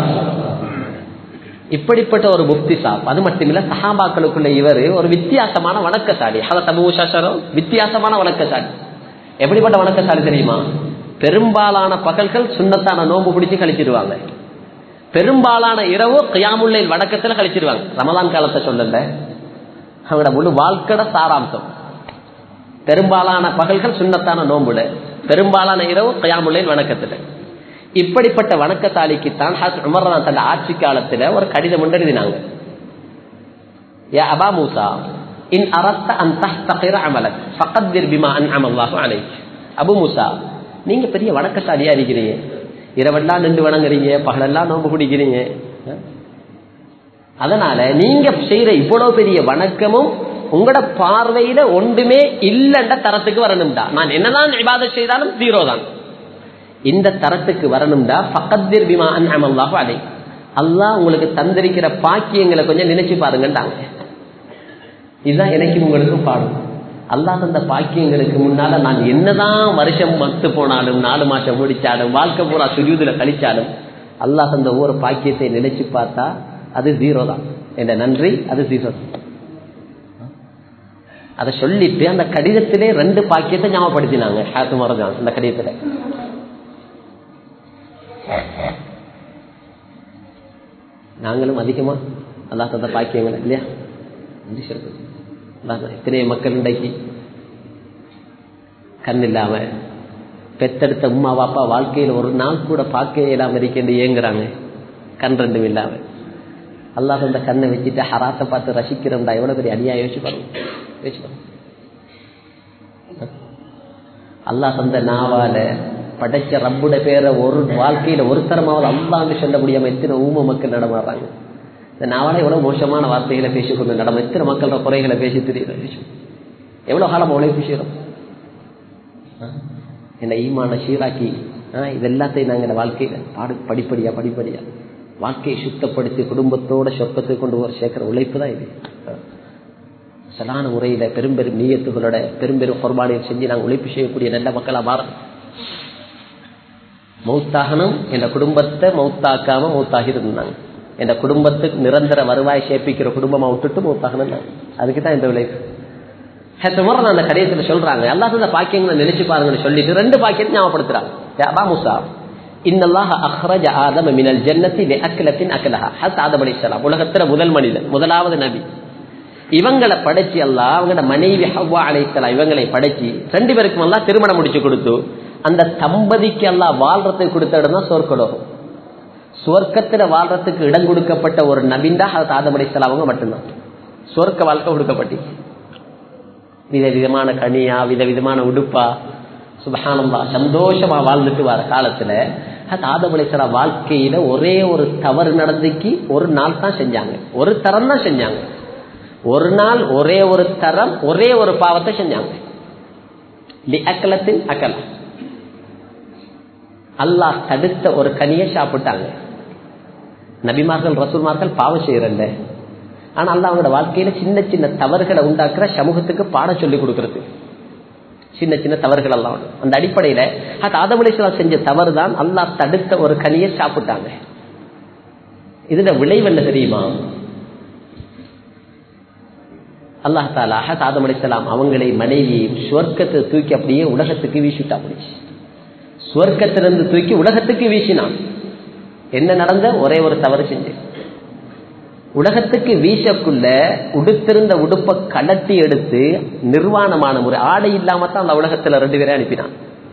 இப்படிப்பட்ட ஒரு முக்தி சாப் அது மட்டுமில்ல சஹாபாக்களுக்குள்ள இவர் ஒரு வித்தியாசமான வணக்கசாலி அத தபுஷாசரம் வித்தியாசமான வணக்கசாலி எப்படிப்பட்ட வணக்கசாலி தெரியுமா பெரும்பாலான பகல்கள் சுண்ணத்தான நோம்பு பிடிச்சு கழிச்சிருவாங்க பெரும்பாலான இரவு கியாமுல்லையில் வடக்கத்துல கழிச்சிருவாங்க ரமதான் காலத்தை சொல்லல அவங்களோட முழு வாழ்க்கட சாராம்சம் பெரும்பாலான பகல்கள் சுண்ணத்தான நோம்புல பெரும்பாலான இரவு கியாமுல்லையில் வணக்கத்துல இப்படிப்பட்ட வணக்கத்தாலிக்குத்தான் உமர்தான் தன் ஆட்சி காலத்துல ஒரு கடிதம் ஒன்று எழுதினாங்க யா அபா மூசா இன் அரத்த அன் தஹ்தகிர அமலக் ஃபகத்திர் பிமா அன் அமல்லாஹு அலைக் அபு மூசா நீங்க பெரிய வணக்கசாலியா இருக்கிறீங்க இரவெல்லாம் நின்று வணங்குறீங்க பகலெல்லாம் நோம்பு குடிக்கிறீங்க அதனால நீங்க செய்யற இவ்வளவு பெரிய வணக்கமும் உங்களோட பார்வையில ஒன்றுமே இல்லைன்ற தரத்துக்கு வரணும்டா நான் என்னதான் இபாதத் செய்தாலும் ஜீரோ தான் இந்த தரத்துக்கு வரணும்டா பக்கத்திர் பிமா அன்ஹமல்லாஹு அலை அல்லாஹ் உங்களுக்கு தந்திருக்கிற பாக்கியங்களை கொஞ்சம் நினைச்சு பாருங்கன்றாங்க இதுதான் எனக்கும் உங்களுக்கும் பாடும் அல்லாஹ் தந்த பாக்கியங்களுக்கு முன்னால நான் என்னதான் வருஷம் மத்து போனாலும் நாலு மாசம் முடிச்சாலும் வாழ்க்கை பூரா சுஜூதுல கழிச்சாலும் அல்லாஹ் தந்த ஒவ்வொரு பாக்கியத்தை நினைச்சு பார்த்தா அது ஜீரோ தான் என்ற நன்றி அது ஜீரோ அதை சொல்லிட்டு அந்த கடிதத்திலே ரெண்டு பாக்கியத்தை ஞாபகப்படுத்தினாங்க ஹாத்து மரஜான் அந்த கடிதத்தில் நாங்களும் அதிகமா அல்லா தந்த பாக்கியங்கள் இல்லையா நன்றி சொல்றது அல்லாஹ் எத்தனை மக்கள் இன்றைக்கு கண் இல்லாம பெத்தெடுத்த உமா பாப்பா வாழ்க்கையில் ஒரு நாள் கூட பார்க்க இல்லாம இருக்கின்ற ஏங்குறாங்க கண் ரெண்டும் இல்லாம அல்லாஹ் அந்த கண்ணை வச்சுட்டு ஹராத்தை பார்த்து ரசிக்கிறோம்டா எவ்வளவு பெரிய அடியா யோசிச்சு பாருங்க யோசிச்சு பாருங்க அல்லாஹ் தந்த நாவால படைச்ச ரப்புட பேரை ஒரு வாழ்க்கையில ஒரு தரமாவது அல்லான்னு சொல்ல முடியாம எத்தனை ஊம மக்கள் நடமாடுறாங்க இந்த நாவால எவ்வளவு மோசமான வார்த்தைகளை பேசிக்கொண்டு நடம எத்தனை மக்களோட குறைகளை பேசி தெரியுது எவ்வளவு காலம் உழைப்பு செய்யறோம் என்ன ஈமான சீராக்கி இது எல்லாத்தையும் நாங்கள் இந்த வாழ்க்கையில பாடு படிப்படியா படிப்படியா வாழ்க்கையை சுத்தப்படுத்தி குடும்பத்தோட சொர்க்கத்துக்கு கொண்டு வர சேர்க்கிற உழைப்பு தான் இது சலான முறையில பெரும்பெரும் நீயத்துகளோட பெரும்பெரும் குர்பானியை செஞ்சு நாங்கள் உழைப்பு செய்யக்கூடிய நல்ல மக்களா மாறணும் மௌத்தாகணும் என்ற குடும்பத்தை மௌத்தாக்காம மௌத்தாகி இருந்தாங்க என்ற குடும்பத்துக்கு நிரந்தர வருவாய் சேர்ப்பிக்கிற குடும்பமா விட்டுட்டு மௌத்தாகணும் அதுக்கு தான் இந்த உழைப்பு முறை அந்த கடைசியில் சொல்றாங்க எல்லா இந்த பாக்கியங்களை நினைச்சு பாருங்கன்னு சொல்லிட்டு ரெண்டு பாக்கியத்தை ஞாபகப்படுத்துறாங்க முசா இன்னல்லாஹ அஹ்ரஜ ஆதம மினல் ஜன்னத்தி லி அக்லத்தின் அக்லஹா ஹத் ஆதம் அலைஹிஸ்ஸலாம் உலகத்துல முதல் மனிதன் முதலாவது நபி இவங்களை படைச்சு அல்லாஹ் அவங்களோட மனைவி ஹவ்வா அலைஹிஸ்ஸலாம் இவங்களை படைச்சு ரெண்டு பேருக்கும் எல்லாம் திருமணம் முடிச்சு கொடுத்து அந்த தம்பதிக்கு எல்லாம் வாழ்றதுக்கு கொடுத்த இடம் தான் சொர்க்கலோகம் சுவர்க்கத்துல வாழ்றதுக்கு இடம் கொடுக்கப்பட்ட ஒரு நபின் தான் ஹத் ஆதம் அலைஹிஸ்ஸலாம் அவங்க மட்டும்தான் சொர்க்க வாழ்க்கை கொடுக்கப்பட்டுச்சு விதவிதமான கனியா விதவிதமான உடுப்பா சுபஹானந்தா சந்தோஷமா வாழ்ந்துட்டு வர காலத்துல ஆதமலேஸ்வரா வாழ்க்கையில ஒரே ஒரு தவறு நடந்துக்கு ஒரு நாள் தான் செஞ்சாங்க ஒரு தரம் தான் செஞ்சாங்க ஒரு நாள் ஒரே ஒரு தரம் ஒரே ஒரு பாவத்தை செஞ்சாங்க அக்கலத்தின் அக்கல அல்லாஹ் தடுத்த ஒரு கனியை சாப்பிட்டாங்க நபிமார்கள் ரசூல்மார்கள் பாவம் செய்யறல்ல ஆனா அல்ல அவங்களோட வாழ்க்கையில சின்ன சின்ன தவறுகளை உண்டாக்குற சமூகத்துக்கு பாடம் சொல்லி கொடுக்கறது சின்ன சின்ன தவறுகள் எல்லாம் அந்த அடிப்படையில ஆதமலேஸ்வரம் செஞ்ச தவறு தான் அல்லாஹ் தடுத்த ஒரு கனியை சாப்பிட்டாங்க இதுல விளைவு என்ன தெரியுமா அல்லாஹ் தாலா ஆதம் அலிஸ்லாம் அவங்களை மனைவியையும் சுவர்க்கத்தை தூக்கி அப்படியே உலகத்துக்கு வீசிட்டா முடிச்சு சுவர்க்கத்திலிருந்து தூக்கி உலகத்துக்கு வீசினான் என்ன நடந்த ஒரே ஒரு தவறு செஞ்சு உலகத்துக்கு வீசக்குள்ள உடுத்திருந்த உடுப்பை கலட்டி எடுத்து நிர்வாணமான முறை ஆடை இல்லாம தான் அந்த உலகத்துல ரெண்டு பேரை அனுப்பினான்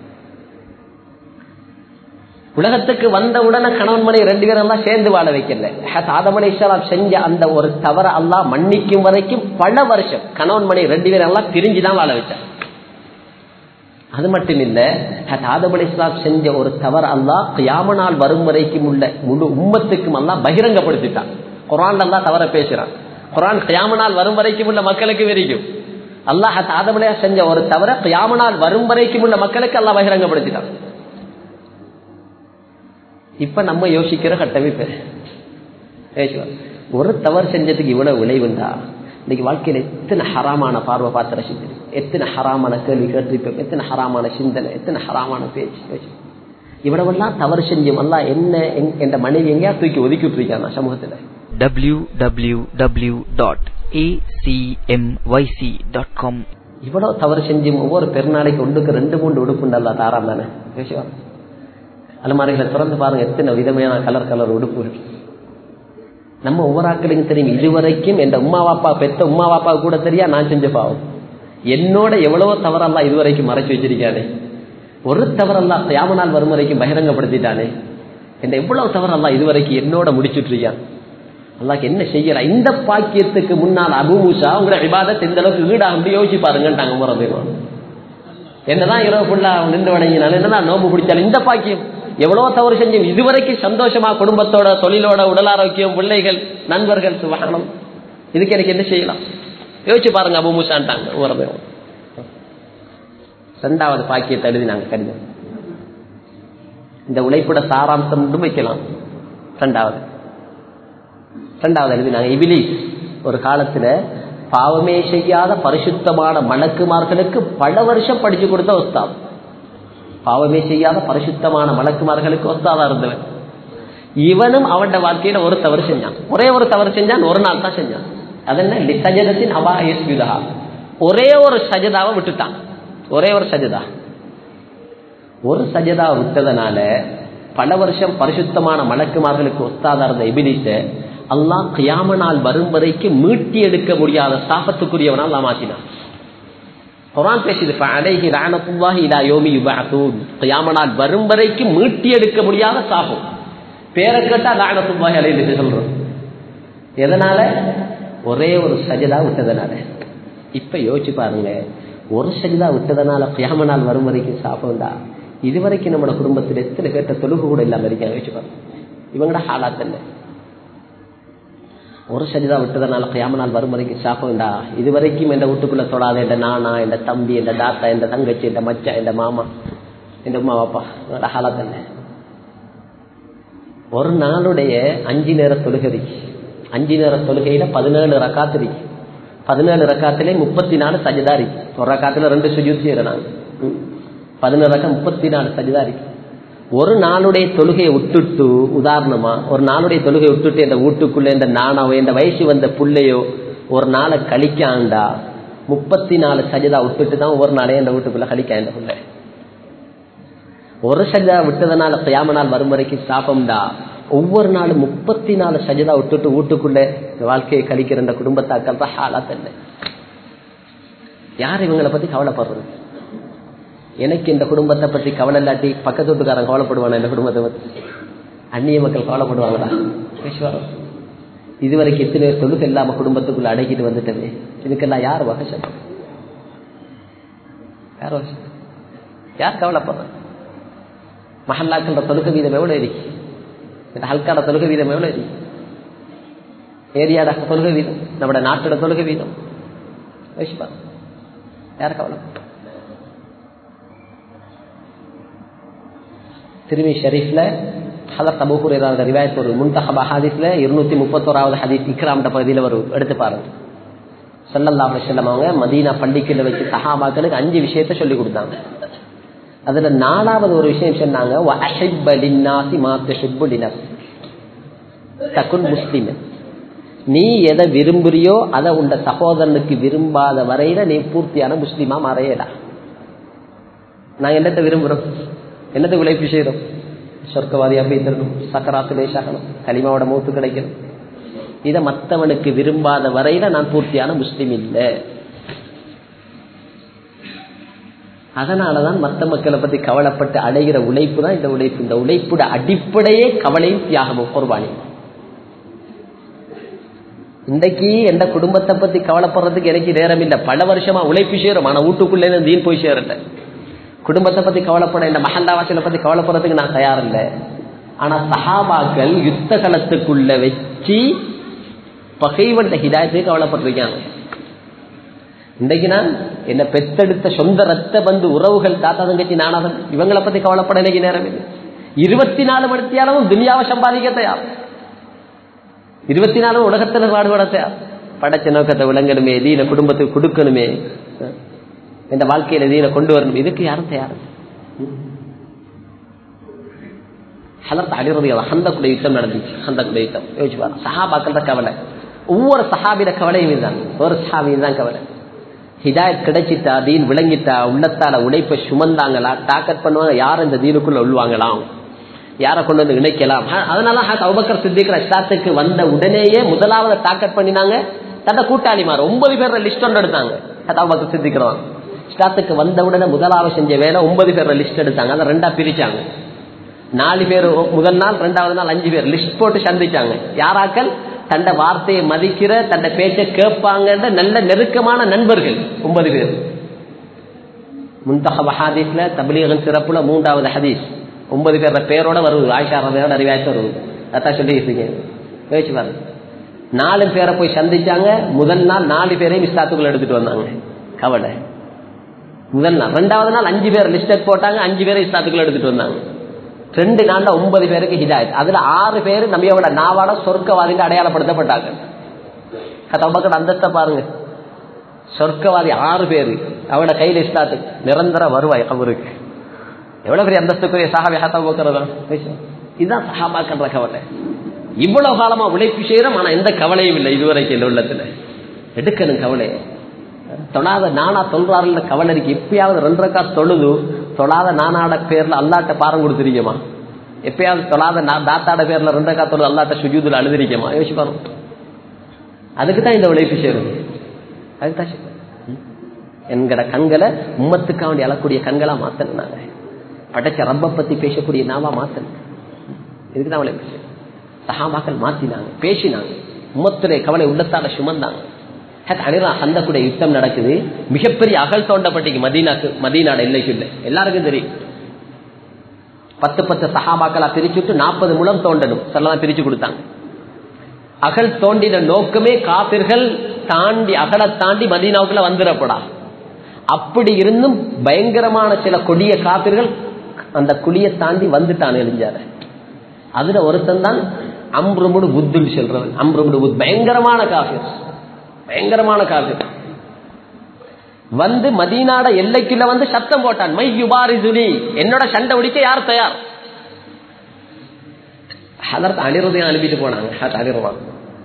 உலகத்துக்கு வந்த உடனே கணவன் மனை ரெண்டு பேரும் எல்லாம் சேர்ந்து வாழ வைக்கல ஆதமலை செஞ்ச அந்த ஒரு தவற எல்லாம் மன்னிக்கும் வரைக்கும் பல வருஷம் கணவன் மனை ரெண்டு பேரும் எல்லாம் பிரிஞ்சுதான் வாழ வச்சான் அது மட்டும் இல்ல ஆதம் இஸ்லாம் செஞ்ச ஒரு தவற அல்லா கியாமனால் வரும் வரைக்கும் உள்ள முழு உம்மத்துக்கும் எல்லாம் பகிரங்கப்படுத்திட்டான் குரான் அல்லா தவற பேசுறான் குரான் கியாமனால் வரும் வரைக்கும் உள்ள மக்களுக்கு வெறிக்கும் அல்லாஹ் ஆதமலையா செஞ்ச ஒரு தவற கியாமனால் வரும் வரைக்கும் உள்ள மக்களுக்கு அல்லா பகிரங்கப்படுத்திட்டான் இப்ப நம்ம யோசிக்கிற கட்டமைப்பு ஒரு தவறு செஞ்சதுக்கு இவ்வளவு விளைவுண்டா இன்னைக்கு வாழ்க்கையில எத்தனை ஹராமான பார்வை பார்த்து ரசிச்சிருக்கு எத்தனை ஹராமான கேள்வி கேட்டிருப்போம் எத்தனை ஹராமான சிந்தனை எத்தனை ஹராமான பேச்சு இவ்வளவெல்லாம் தவறு செஞ்சோம் அல்ல என்ன என்ற மனைவி எங்கேயா தூக்கி ஒதுக்கி விட்டுருக்காங்க சமூகத்துல www.acmyc.com இவ்வளவு தவறு செஞ்சும் ஒவ்வொரு பெருநாளைக்கு ஒன்றுக்கு ரெண்டு மூன்று உடுப்புண்டல்ல தாராம் தானே பேசுவாங்க அலமாரிகளை திறந்து பாருங்க எத்தனை விதமான கலர் கலர் உடுப்புகள் நம்ம ஒவ்வொரு ஆட்களையும் தெரியும் இதுவரைக்கும் என் உமா வாப்பா பெத்த உமா வாப்பா கூட தெரியா நான் செஞ்ச பாவம் என்னோட எவ்வளவோ தவறெல்லாம் இதுவரைக்கும் மறைச்சு வச்சிருக்கானே ஒரு தவறெல்லாம் யாமனால் வரும் வரைக்கும் பகிரங்கப்படுத்திட்டானே என் எவ்வளவு தவறெல்லாம் இதுவரைக்கும் என்னோட முடிச்சுட்டு இருக்கான் அல்லாக்கு என்ன செய்யற இந்த பாக்கியத்துக்கு முன்னால் அபுமூசா உங்களோட விவாதத்தை இந்த அளவுக்கு ஈடாக யோசிச்சு பாருங்கன்ட்டாங்க முறை என்னதான் இரவு ஃபுல்லா நின்று வணங்கினாலும் என்னதான் நோம்பு பிடிச்சாலும் இந்த பாக்கியம் எவ்வளவு தவறு செஞ்சோம் இதுவரைக்கும் சந்தோஷமா குடும்பத்தோட தொழிலோட உடல் ஆரோக்கியம் பிள்ளைகள் நண்பர்கள் சுவாகனம் இதுக்கு எனக்கு என்ன செய்யலாம் யோசிச்சு பாருங்க அபு மூசான்ட்டாங்க உறவு ரெண்டாவது பாக்கியத்தை எழுதினாங்க கடிதம் இந்த உழைப்புட சாராம்சம் மட்டும் வைக்கலாம் ரெண்டாவது ரெண்டாவது எழுதினாங்க இபிலிஸ் ஒரு காலத்துல பாவமே செய்யாத பரிசுத்தமான மலக்குமார்களுக்கு பல வருஷம் படிச்சு கொடுத்த உஸ்தாத் பாவமே செய்யாத பரிசுத்தமான மலக்குமார்களுக்கு ஒஸ்தாதா இருந்தவன் இவனும் அவன் வாழ்க்கையில ஒரு தவறு செஞ்சான் ஒரே ஒரு தவறு செஞ்சான் ஒரு நாள் தான் செஞ்சான் அதென்ன லிசஜதத்தின் அவா யஸ்விதா ஒரே ஒரு சஜதாவை விட்டுட்டான் ஒரே ஒரு சஜதா ஒரு சஜதா விட்டதனால பல வருஷம் பரிசுத்தமான மலக்குமார்களுக்கு ஒத்தாத இருந்த எபிலிச அல்லாஹ் கியாம நாள் வரும் வரைக்கும் மீட்டி எடுக்க முடியாத சாபத்துக்குரியவனால் நாம் மாற்றினான் குரான் பேசுது அலைஹி ரானத்துல்லாஹி இலா யோமி யுபஅதூன் கியாம நாள் வரும் வரைக்கும் மீட்டி எடுக்க முடியாத சாபம் பேரை கேட்டா லானத்துல்லாஹி அலைஹி சொல்றோம் எதனால ஒரே ஒரு சஜதா விட்டதனால இப்ப யோசிச்சு பாருங்க ஒரு சஜதா விட்டதனால கியாம நாள் வரும் வரைக்கும் சாபம்டா இதுவரைக்கும் நம்மளோட குடும்பத்தில் எத்தனை கேட்ட தொழுகு கூட இல்லாம இருக்காங்க யோசிச்சு பாருங்க இவங்கட ஹாலாத் என்ன ஒரு சஜிதா விட்டதனால கியாம நாள் வரும் வரைக்கும் சாப்பிடா இது வரைக்கும் எந்த வீட்டுக்குள்ள தொடாத என் நானா என் தம்பி என் தாத்தா என் தங்கச்சி என் மச்சா என் மாமா என் அம்மா பாப்பா என்னோட ஹாலாத் என்ன ஒரு நாளுடைய அஞ்சு நேர தொழுகை இருக்கு அஞ்சு நேர தொழுகையில பதினேழு ரக்காத்து இருக்கு பதினேழு ரக்காத்திலே முப்பத்தி நாலு சஜிதா இருக்கு ஒரு ரக்காத்துல ரெண்டு சுஜூத் செய்யறேன் நான் பதினேழு ரக்கம் முப்பத்தி நாலு சஜிதா இருக்கு ஒரு நாளுடைய தொழுகையை விட்டுட்டு உதாரணமா ஒரு நாளுடைய தொழுகையை விட்டுட்டு இந்த வீட்டுக்குள்ள இந்த நானாவோ இந்த வயசு வந்த புள்ளையோ ஒரு நாளை கழிக்காண்டா முப்பத்தி நாலு சஜிதா விட்டுட்டு தான் ஒரு நாளையும் இந்த வீட்டுக்குள்ள கழிக்க இந்த புள்ள ஒரு சஜிதா விட்டதனால கியாம நாள் வரும் வரைக்கும் சாப்பம்டா ஒவ்வொரு நாளும் முப்பத்தி நாலு சஜிதா விட்டுட்டு வீட்டுக்குள்ள வாழ்க்கையை கழிக்கிற இந்த குடும்பத்தாக்கள் தான் ஹாலா தெரியல யார் இவங்களை பத்தி கவலைப்படுறது எனக்கு இந்த குடும்பத்தை பத்தி கவலை இல்லாட்டி பக்கத்து வீட்டுக்காரன் கவலைப்படுவானா இந்த குடும்பத்தை பத்தி அந்நிய மக்கள் கவலைப்படுவாங்களா ஈஸ்வரம் இதுவரைக்கும் எத்தனை தொழுகை இல்லாம குடும்பத்துக்குள்ள அடக்கிட்டு வந்துட்டவே இதுக்கெல்லாம் யார் வகை சொல்றோம் யார் வகை சொல்றோம்? யார் கவலைப்படுற மஹல்லாக்கின்ற தொழுகை வீதம் எவ்வளவு இருக்கு இந்த ஹல்காட தொழுகை வீதம் எவ்வளவு இருக்கு ஏரியாட தொழுகை வீதம் நம்மட நாட்டோட தொழுகை வீதம் யோசிச்சு பாருங்க. யார் கவலைப்படுற திருமி ஷெரீஃப்ல ஹதரத் அபூ ஹுரைராவோட ரிவாயத் ஒரு முன்தஹப ஹதீஸ்ல இருநூத்தி முப்பத்தோராவது ஹதீஸ் இக்ராம்ன்ற பகுதியில் ஒரு எடுத்து பாருங்க ஸல்லல்லாஹு அலைஹி வஸல்லம் அவங்க மதீனா பள்ளிக்குள்ள வச்சு சஹாபாக்களுக்கு அஞ்சு விஷயத்தை சொல்லி கொடுத்தாங்க அதுல நாலாவது ஒரு விஷயம் சொன்னாங்க "வ அஹிப்ப லின்னாசி மா துஹிப்பு லினஃப்ஸிக்." தகுன் முஸ்லிமன் நீ எதை விரும்புறியோ அதை உண்ட சகோதரனுக்கு விரும்பாத வரையில நீ பூர்த்தியான முஸ்லீமா மாறையடா நாங்க என்னத்தை விரும்புறோம் என்னத்தை உழைப்பு செய்யறோம் சொர்க்கவாதியா போய் தரணும் சக்கராத்து லேசாகணும் களிமாவோட மூத்து கிடைக்கணும் இதை மற்றவனுக்கு விரும்பாத வரையில நான் பூர்த்தியான முஸ்லீம் இல்லை அதனாலதான் மற்ற மக்களை பத்தி கவலைப்பட்டு அடைகிற உழைப்பு தான் இந்த உழைப்பு இந்த உழைப்போட அடிப்படையே கவலையும் தியாகமும் குர்பானி இன்றைக்கு எந்த குடும்பத்தை பத்தி கவலைப்படுறதுக்கு எனக்கு நேரம் இல்லை பல வருஷமா உழைப்பு செய்யறோம் ஆனா வீட்டுக்குள்ளே இருந்து தீன் போய் சேரல குடும்பத்தை பத்தி கவலைப்பட இந்த மகந்தாவாசியில பத்தி கவலைப்படுறதுக்கு நான் தயார் இல்லை ஆனா சஹாபாக்கள் யுத்த களத்துக்குள்ள வச்சு பகைவன் ஹிதாயத்துக்கு கவலைப்பட்டிருக்காங்க இன்றைக்கு நான் என்ன பெத்தெடுத்த சொந்த ரத்த பந்து உறவுகள் தாத்தா தங்கச்சி நானாதன் இவங்களை பத்தி கவலைப்பட எனக்கு நேரம் இல்லை இருபத்தி நாலு மணித்தியாலும் துனியாவை சம்பாதிக்க தயார் இருபத்தி நாலு உலகத்துல பாடுபட தயார் படைச்ச நோக்கத்தை விளங்கணுமே தீன குடும்பத்துக்கு கொடுக்கணுமே இந்த வாழ்க்கையில தீன கொண்டு வரணும் இதுக்கு யாரும் தயார் ஹலத் அலிரதி ஹந்தக்குடைய யுத்தம் நடந்துச்சு ஹந்தக்குடைய யுத்தம் யோசிச்சு பாருங்க சஹாபாக்கள் தான் கவலை ஒவ்வொரு சஹாபிட கவலையும் இதுதான் ஒரு சஹாபியும் தான் கவலை ஹிதாயத் கிடைச்சிட்டா தீன் விளங்கிட்டா உள்ளத்தால உழைப்பை சுமந்தாங்களா டாக்கெட் பண்ணுவாங்க யார் இந்த தீனுக்குள்ள உள்வாங்கலாம் யாரை கொண்டு வந்து இணைக்கலாம் அ- அதனால அவுபக்கர் சித்திக்கிற இஸ்லாத்துக்கு வந்த உடனேயே முதலாவது டாக்கெட் பண்ணினாங்க தன்னை கூட்டாளிமார் ஒன்பது பேர் லிஸ்ட் ஒன்று எடுத்தாங்க அவுபக்கர் சித்திக்கிறோம் இஸ்லாத்துக்கு வந்த உடனே முதலாவது செஞ்ச வேலை ஒன்பது பேர் லிஸ்ட் எடுத்தாங்க அதை ரெண்டா பிரிச்சாங்க நாலு பேர் முதல் நாள் ரெண்டாவது நாள் அஞ்சு பேர் லிஸ்ட் போட்டு சந்திச்சாங்க யாராக்கள் தன்னை வார்த்தையை மதிக்கிற தன்னை பேச்சை கேட்பாங்கன்ற நல்ல நெருக்கமான நண்பர்கள் ஒன்பது பேர் முன்தகப ஹதீஸ்ல தபிலீகன் சிறப்புல மூன்றாவது ஹதீஸ் ஒன்பது பேர் பேரோட வருவது ஆயிஷா ரதையோட அறிவாய்த்து வருவது அதான் சொல்லியிருக்கீங்க யோசிச்சு பாருங்க நாலு பேரை போய் சந்திச்சாங்க முதல் நாள் நாலு பேரையும் இஸ்லாத்துக்குள்ள எடுத்துட்டு வந்தாங்க கவலை முதல் நாள் ரெண்டாவது நாள் அஞ்சு பேர் லிஸ்டட் போட்டாங்க அஞ்சு பேரை இஸ்லாத்துக்குள்ள எடுத்துட்டு வந்தாங்க ரெண்டு நாள்ல ஒன்பது பேருக்கு ஹிதாயத் அதுல ஆறு பேர் நம்பியோட நாவாட சொர்க்கவாதிங்க அடையாளப்படுத்தப்பட்டாங்க கதம்பக்கட அந்தஸ்தை பாருங்க சொர்க்கவாதி ஆறு பேரு அவட கையில இஸ்லாத்து நிரந்தர வருவாய் அவருக்கு எவ்வளவு பெரிய அந்தஸ்துக்குரிய சாஹாபி ஹத்தம் போக்குறதா இதுதான் சஹாபாக்கன்ற கவலை இவ்வளவு காலமா உழைப்பு செய்யறோம் ஆனா எந்த கவலையும் இல்லை இதுவரைக்கும் இந்த உள்ளத்துல எடுக்கணும் கவலையை தொழாத நானா தொல்றாருல கவலை இருக்கு எப்பயாவது ரெண்டு ரக்கா தொழுது தொழாத நானாட பேர்ல அல்லாட்ட பாரம் கொடுத்துருக்கமா எப்பயாவது தொழாத நான் தாத்தாட பேர்ல ரெண்டு ரக்கா தொழுது அல்லாட்ட சுஜூதுல அழுதுரிக்கமா யோசிச்சு பாருங்க அதுக்கு தான் இந்த உழைப்பு செய்யறது அதுதான் செய்யறது. என்கிற கண்களை உம்மத்துக்காக வேண்டி அழக்கூடிய கண்களா மாத்தணும் நாங்க படைச்ச ரப்ப பத்தி பேசக்கூடிய நாவா மாத்தணும் இதுக்கு தான் உழைப்பு செய்யணும் சஹாபாக்கள் மாத்தினாங்க பேசினாங்க உம்மத்துடைய கவலை உள்ளத்தால சுமந்தாங்க அந்த கூட யுத்தம் நடக்குது மிகப்பெரிய அகல் தோண்டப்பட்டிக்கு மதீனாக்கு மதீனாட எல்லைக்கு இல்லை எல்லாருக்கும் தெரியும் பத்து பத்து சஹாபாக்களா பிரிச்சுட்டு நாற்பது முழம் தோண்டணும் சொல்லலாம் பிரிச்சு கொடுத்தாங்க அகல் தோண்டின நோக்கமே காபிர்கள் தாண்டி அகலை தாண்டி மதீனாவுக்குள்ள வந்துடப்படா அப்படி இருந்தும் பயங்கரமான சில கொடிய காபிர்கள் அந்த குழியை தாண்டி வந்துட்டான் எரிஞ்சார அதுல ஒருத்தன் தான் அம்ருமுடு புத்துன்னு சொல்றவன் அம்ருமுடு புத் பயங்கரமான காபிர் பயங்கரமான காபிர் வந்து மதீனாட எல்லைக்குள்ள வந்து சத்தம் போட்டான் மை யுபாரி துணி என்னோட சண்டை உடிக்க யார் தயார் அதற்கு அனிருதையும் அனுப்பிட்டு போனாங்க அது அனிருதான்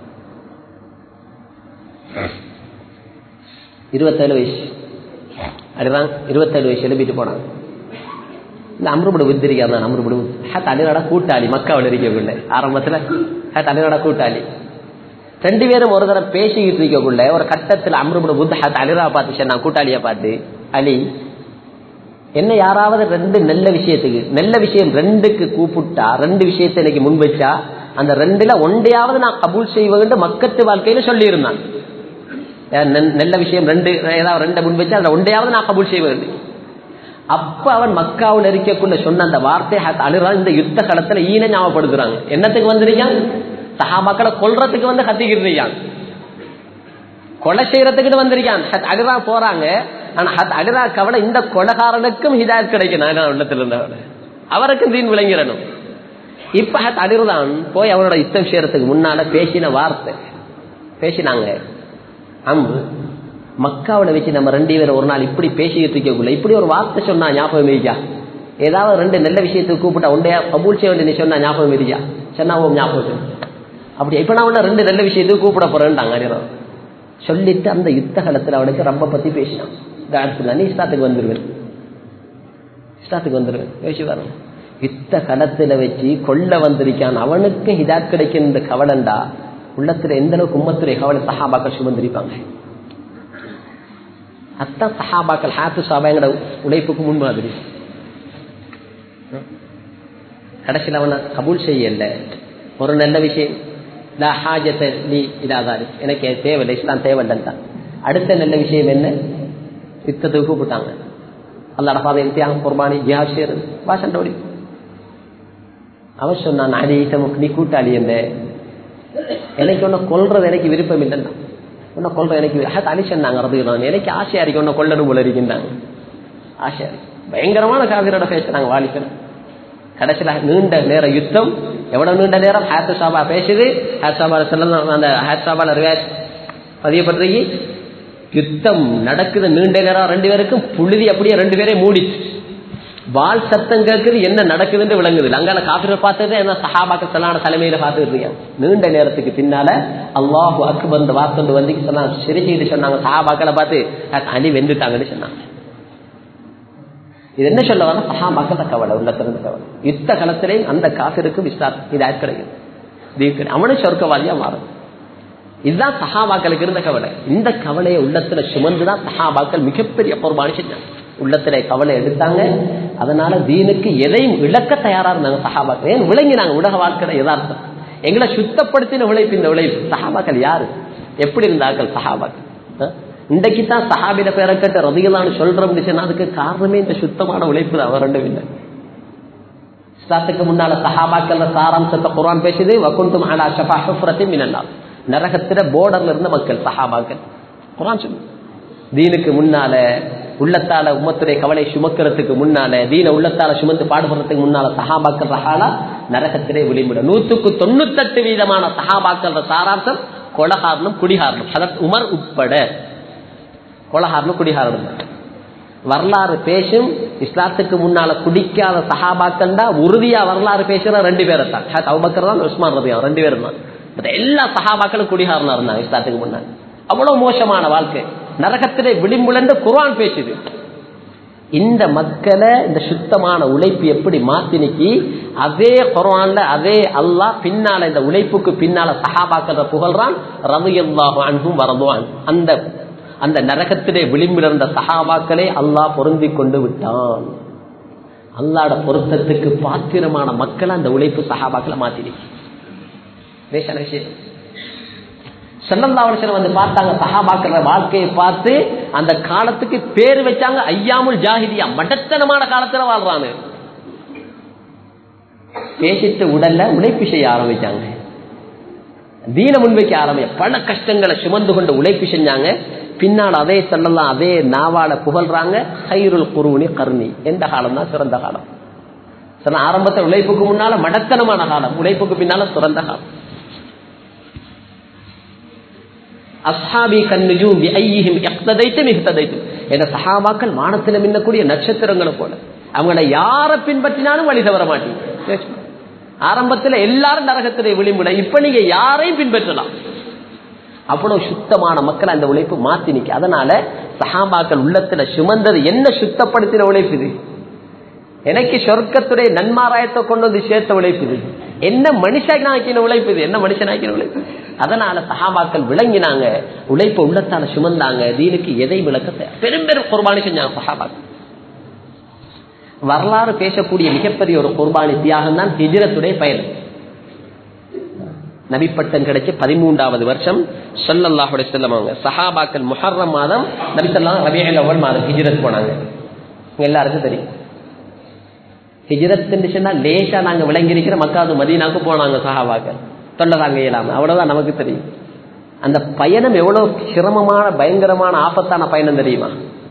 இருபத்தேழு வயசு அதுதான் இருபத்தேழு வயசு எழுப்பிட்டு போனாங்க இந்த அம்ருபடு வித்திரிக்கா தான் அம்ருபடு ஹேத் அலினோட கூட்டாளி மக்காவில் இருக்கக்குள்ள ஆரம்பத்தில் ஹேத் அலினோட கூட்டாளி ரெண்டு பேரும் ஒரு தடவை பேசிக்கிட்டு இருக்கக்குள்ள ஒரு கட்டத்தில் அம்ருபடு புத்த ஹேத் அலிரா பார்த்து சொன்னா கூட்டாளியை பார்த்து அலி என்ன யாராவது ரெண்டு நல்ல விஷயத்துக்கு நல்ல விஷயம் ரெண்டுக்கு கூப்பிட்டா ரெண்டு விஷயத்தை எனக்கு முன் வச்சா அந்த ரெண்டுல ஒன்றையாவது நான் கபூல் செய்வது மக்கத்து வாழ்க்கையில சொல்லி இருந்தான் நல்ல விஷயம் ரெண்டு ஏதாவது ரெண்டை முன் வச்சா அதுல ஒன்றையாவது நான் கபூல் செய்வது அப்ப அவன் மக்காவில் இருக்கக்குள்ள சொன்ன அந்த வார்த்தை அழுறா இந்த யுத்த களத்துல ஈன ஞாபகப்படுத்துறாங்க என்னத்துக்கு வந்திருக்கான் சஹாபாக்களை கொல்றதுக்கு வந்து கத்திக்கிட்டு இருக்கான் கொலை செய்யறதுக்கு வந்திருக்கான் அழுறா போறாங்க ஆனா ஹத் அழுறா கவலை இந்த கொலகாரனுக்கும் ஹிதாயத் கிடைக்கும் நான் உள்ளத்தில் இருந்தவன அவருக்கும் தீன் விளங்கிடணும் இப்ப ஹத் அழுதான் போய் அவனோட யுத்தம் செய்யறதுக்கு முன்னால பேசின வார்த்தை பேசினாங்க அம்பு மக்காவில் வச்சு நம்ம ரெண்டு பேரும் ஒரு நாள் இப்படி பேசிக்கிட்டு இருக்கக்குள்ள இப்படி ஒரு வார்த்தை சொன்னா ஞாபகம் இருக்கா ஏதாவது ரெண்டு நல்ல விஷயத்துக்கு கூப்பிட்டா உண்டையா கபூல் செய்ய வேண்டிய சொன்னா ஞாபகம் இருக்கா சொன்னா ஓ ஞாபகம் அப்படி இப்ப நான் உன்ன ரெண்டு நல்ல விஷயத்துக்கு கூப்பிட போறேன்ட்டாங்க அனிரம் சொல்லிட்டு அந்த யுத்த காலத்துல அவனுக்கு ரொம்ப பத்தி பேசினான் தாட்சில நீ இஸ்லாத்துக்கு வந்துருவேன் இஸ்லாத்துக்கு வந்துருவேன் யோசிச்சு பாருங்க யுத்த களத்துல வச்சு கொல்ல வந்திருக்கான் அவனுக்கு ஹிதாத் கிடைக்கும் இந்த கவலண்டா உள்ளத்துல எந்த அளவுக்கு உம்மத்துடைய கவலை சஹாபாக்கள் சுமந்திருப்பாங்க அத்தான் சஹாபாக்கள் ஹாத்து சாபாங்கட உழைப்புக்கு முன்மாதிரி கடைசியில் அவனை கபூல் செய்யல ஒரு நல்ல விஷயம் லா ஹாஜத்தை நீ இதாதாரி எனக்கு தேவையில்லை இஸ்லாம் தேவையில்லைன்ட்டான் அடுத்த நல்ல விஷயம் என்ன யுத்தத்துக்கு கூப்பிட்டாங்க அல்லாட பாதை தியாகம் குர்பானி ஜிஹாத் செய்யறது வாசன் ஓடி அவன் சொன்னான் அடி நீ கூட்டாளி என்ன எனக்கு ஒன்ன கொல்றது எனக்கு விருப்பம் இல்லைன்னா உன்னை கொல்ற எனக்கு அலி சொன்னாங்க நான் எனக்கு ஆசையா இருக்கு உன்னை கொல்லணும் போல இருக்கின்றாங்க ஆசையா இருக்கு பயங்கரமான காவிரோட பேசுறாங்க வாலிபன் கடைசியில நீண்ட நேர யுத்தம் எவ்வளவு நீண்ட நேரம் ஹேத் சாபா பேசுது ஹேத் சாபா செல்லம் அந்த ஹேத் சாபால பதியப்பட்டிருக்கு யுத்தம் நடக்குது நீண்ட நேரம் ரெண்டு பேருக்கும் புழுதி அப்படியே ரெண்டு பேரையும் மூடிச்சு வால் சத்தம் கேட்குது என்ன நடக்குதுன்னு விளங்குது அங்கால காப்பிர பார்த்தது என்ன சஹாபாக்க சொல்லான தலைமையில பார்த்துட்டு இருக்கேன் நீண்ட நேரத்துக்கு பின்னால அல்லாஹு அக்பர் இந்த வார்த்தை வந்து சொன்னாங்க சிரிச்சுக்கிட்டு சொன்னாங்க சஹாபாக்களை பார்த்து அலி வெந்துட்டாங்கன்னு சொன்னாங்க இது என்ன சொல்ல வர சஹாபாக்கள் கவலை உள்ளத்திலிருந்து கவலை யுத்த களத்திலேயும் அந்த காசிற்கும் விசார் இது கிடைக்கும் அவனும் சொர்க்கவாதியா மாறும் இதுதான் சஹாபாக்களுக்கு இருந்த கவலை இந்த கவலையை உள்ளத்துல சுமந்துதான் சஹாபாக்கள் மிகப்பெரிய பொறுப்பானு செஞ்சாங்க உள்ளத்துல கவலை எடுத்தாங்க அதனால தீனுக்கு எதையும் இழக்க தயாரா இருந்தாங்க சஹாபாக்கள் ஏன் விளங்கினாங்க உலக வாழ்க்கை யதார்த்தம் எங்களை சுத்தப்படுத்தின உழைப்பு இந்த உழைப்பு சஹாபாக்கள் யாரு எப்படி இருந்தார்கள் சஹாபாக்கள் இன்றைக்கு தான் சஹாபில பேரை கட்ட ரதிகளான்னு சொல்றோம்னு சொன்னா அதுக்கு காரணமே இந்த சுத்தமான உழைப்பு தான் அவர் ரெண்டும் இல்லை இஸ்லாத்துக்கு முன்னால சஹாபாக்கள் சாராம்சத்தை குரான் பேசுது வகுந்தும் அலா ஷஃபா ஹுஃப்ரத்தி மினன்னா நரகத்தில போர்டர்ல இருந்த மக்கள் சஹாபாக்கள் குரான் சொல்லு தீனுக்கு முன்னால உள்ளத்தால உம்மத்துடைய கவலை சுமக்கிறதுக்கு முன்னால தீன உள்ளத்தால சுமந்து பாடுபடுறதுக்கு முன்னால சஹாபாக்கள் ரஹாலா நரகத்திலே விளிம்பிடும் நூத்துக்கு தொண்ணூத்தெட்டு வீதமான சஹாபாக்கள் சாராம்சம் கொலகாரனும் குடிகாரனும் அதற்கு உமர் உட்பட கொலகாரனும் குடிகாரனும் வரலாறு பேசும் இஸ்லாத்துக்கு முன்னால குடிக்காத சஹாபாக்கண்டா உறுதியா வரலாறு பேசுற ரெண்டு பேரை தான் அவுபக்கர் தான் உஸ்மான் ரபியா ரெண்டு பேரும் தான் மத்த எல்லா சஹாபாக்களும் குடிகாரனா இருந்தாங்க இஸ்லாத்துக்கு முன்னாடி அவ்வளவு மோசமான வாழ்க்கை நரகத்திலே விளிம்புலன்னு குர்ஆன் பேசுது இந்த மக்களை இந்த சுத்தமான உழைப்பு எப்படி மாத்தினிக்கு அதே குரான்ல அதே அல்லாஹ் பின்னால இந்த உழைப்புக்கு பின்னால சஹாபாக்கிற புகழ்றான் ரவியல்லாஹு அன்பும் வரதுவான் அந்த அந்த நரகத்திலே விளிம்பிலிருந்த சஹாபாக்களை அல்லாஹ் பொருந்தி கொண்டு விட்டான் அல்லாட பொருத்தத்துக்கு பாத்திரமான மக்களை அந்த உழைப்பு சஹாபாக்களை மாத்தினிக்கு லேசான விஷயம் செல்லந்தாவளசன் வந்து பார்த்தாங்க சஹாபாக்கிற வாழ்க்கையை பார்த்து அந்த காலத்துக்கு பேர் வச்சாங்க ஐயாமுல் ஜாகிதியா மடத்தனமான காலத்துல வாழ்றானு பேசிட்டு உடல்ல உழைப்பு செய்ய ஆரம்பிச்சாங்க தீன முன்வைக்க ஆரம்பிய பல கஷ்டங்களை சுமந்து கொண்டு உழைப்பு செஞ்சாங்க பின்னால் அதே செல்லலாம் அதே நாவால புகழ்றாங்க ஹைருல் குருணி கருணி எந்த காலம் தான் சிறந்த காலம் சில ஆரம்பத்தில் உழைப்புக்கு முன்னால மடத்தனமான காலம் உழைப்புக்கு பின்னால சிறந்த காலம் அஸ்ஹாபி கண்ணுஜூம் ஐயிஹிம் எக்ததைத்தும் இஹ்ததைத்தும் என்ற சஹாபாக்கள் வானத்தில் மின்னக்கூடிய நட்சத்திரங்களை போல அவங்கள யாரை பின்பற்றினாலும் வழி தவற மாட்டீங்க ஆரம்பத்தில் எல்லாரும் நரகத்திலே விளிம்புட இப்ப நீங்க யாரையும் பின்பற்றலாம் அவ்வளவு சுத்தமான மக்கள் அந்த உழைப்பு மாத்தி நிக்க அதனால சஹாபாக்கள் உள்ளத்துல சுமந்தது என்ன சுத்தப்படுத்தின உழைப்பு இது எனக்கு சொர்க்கத்துடைய நன்மாராயத்தை கொண்டு வந்து சேர்த்த உழைப்பு இது என்ன மனுஷனாக்கின உழைப்பு இது என்ன மனுஷனாக்கின உழைப்பு அதனால சஹாபாக்கள் விளங்கினாங்க உழைப்ப உள்ளத்தால சுமந்தாங்க தீனுக்கு எதை விளக்க பெரும் பெரும் குர்பானி செஞ்சாங்க சஹாபாக்கள் வரலாறு பேசக்கூடிய மிகப்பெரிய ஒரு குர்பானி தியாகம் தான் ஹிஜரத்துடைய பயணம் நபிப்பட்டம் கிடைச்ச பதிமூன்றாவது வருஷம் சொல்லல்லாஹுடைய செல்லமாங்க சஹாபாக்கள் முஹர்ரம் மாதம் நபிசல்லாம் ரபியல் அவ்வள் மாதம் ஹிஜரத் போனாங்க எல்லாருக்கும் தெரியும் ஹிஜரத் சொன்னா லேசா நாங்க விளங்கியிருக்கிற மக்காது மதீனாக்கு போனாங்க சஹாபாக்கள் தொல்லை தாங்க இயலாம அவ்வளவுதான் நமக்கு தெரியும் அந்த பயணம் எவ்வளவு சிரமமான பயங்கரமான ஆபத்தான பயணம் தெரியுமா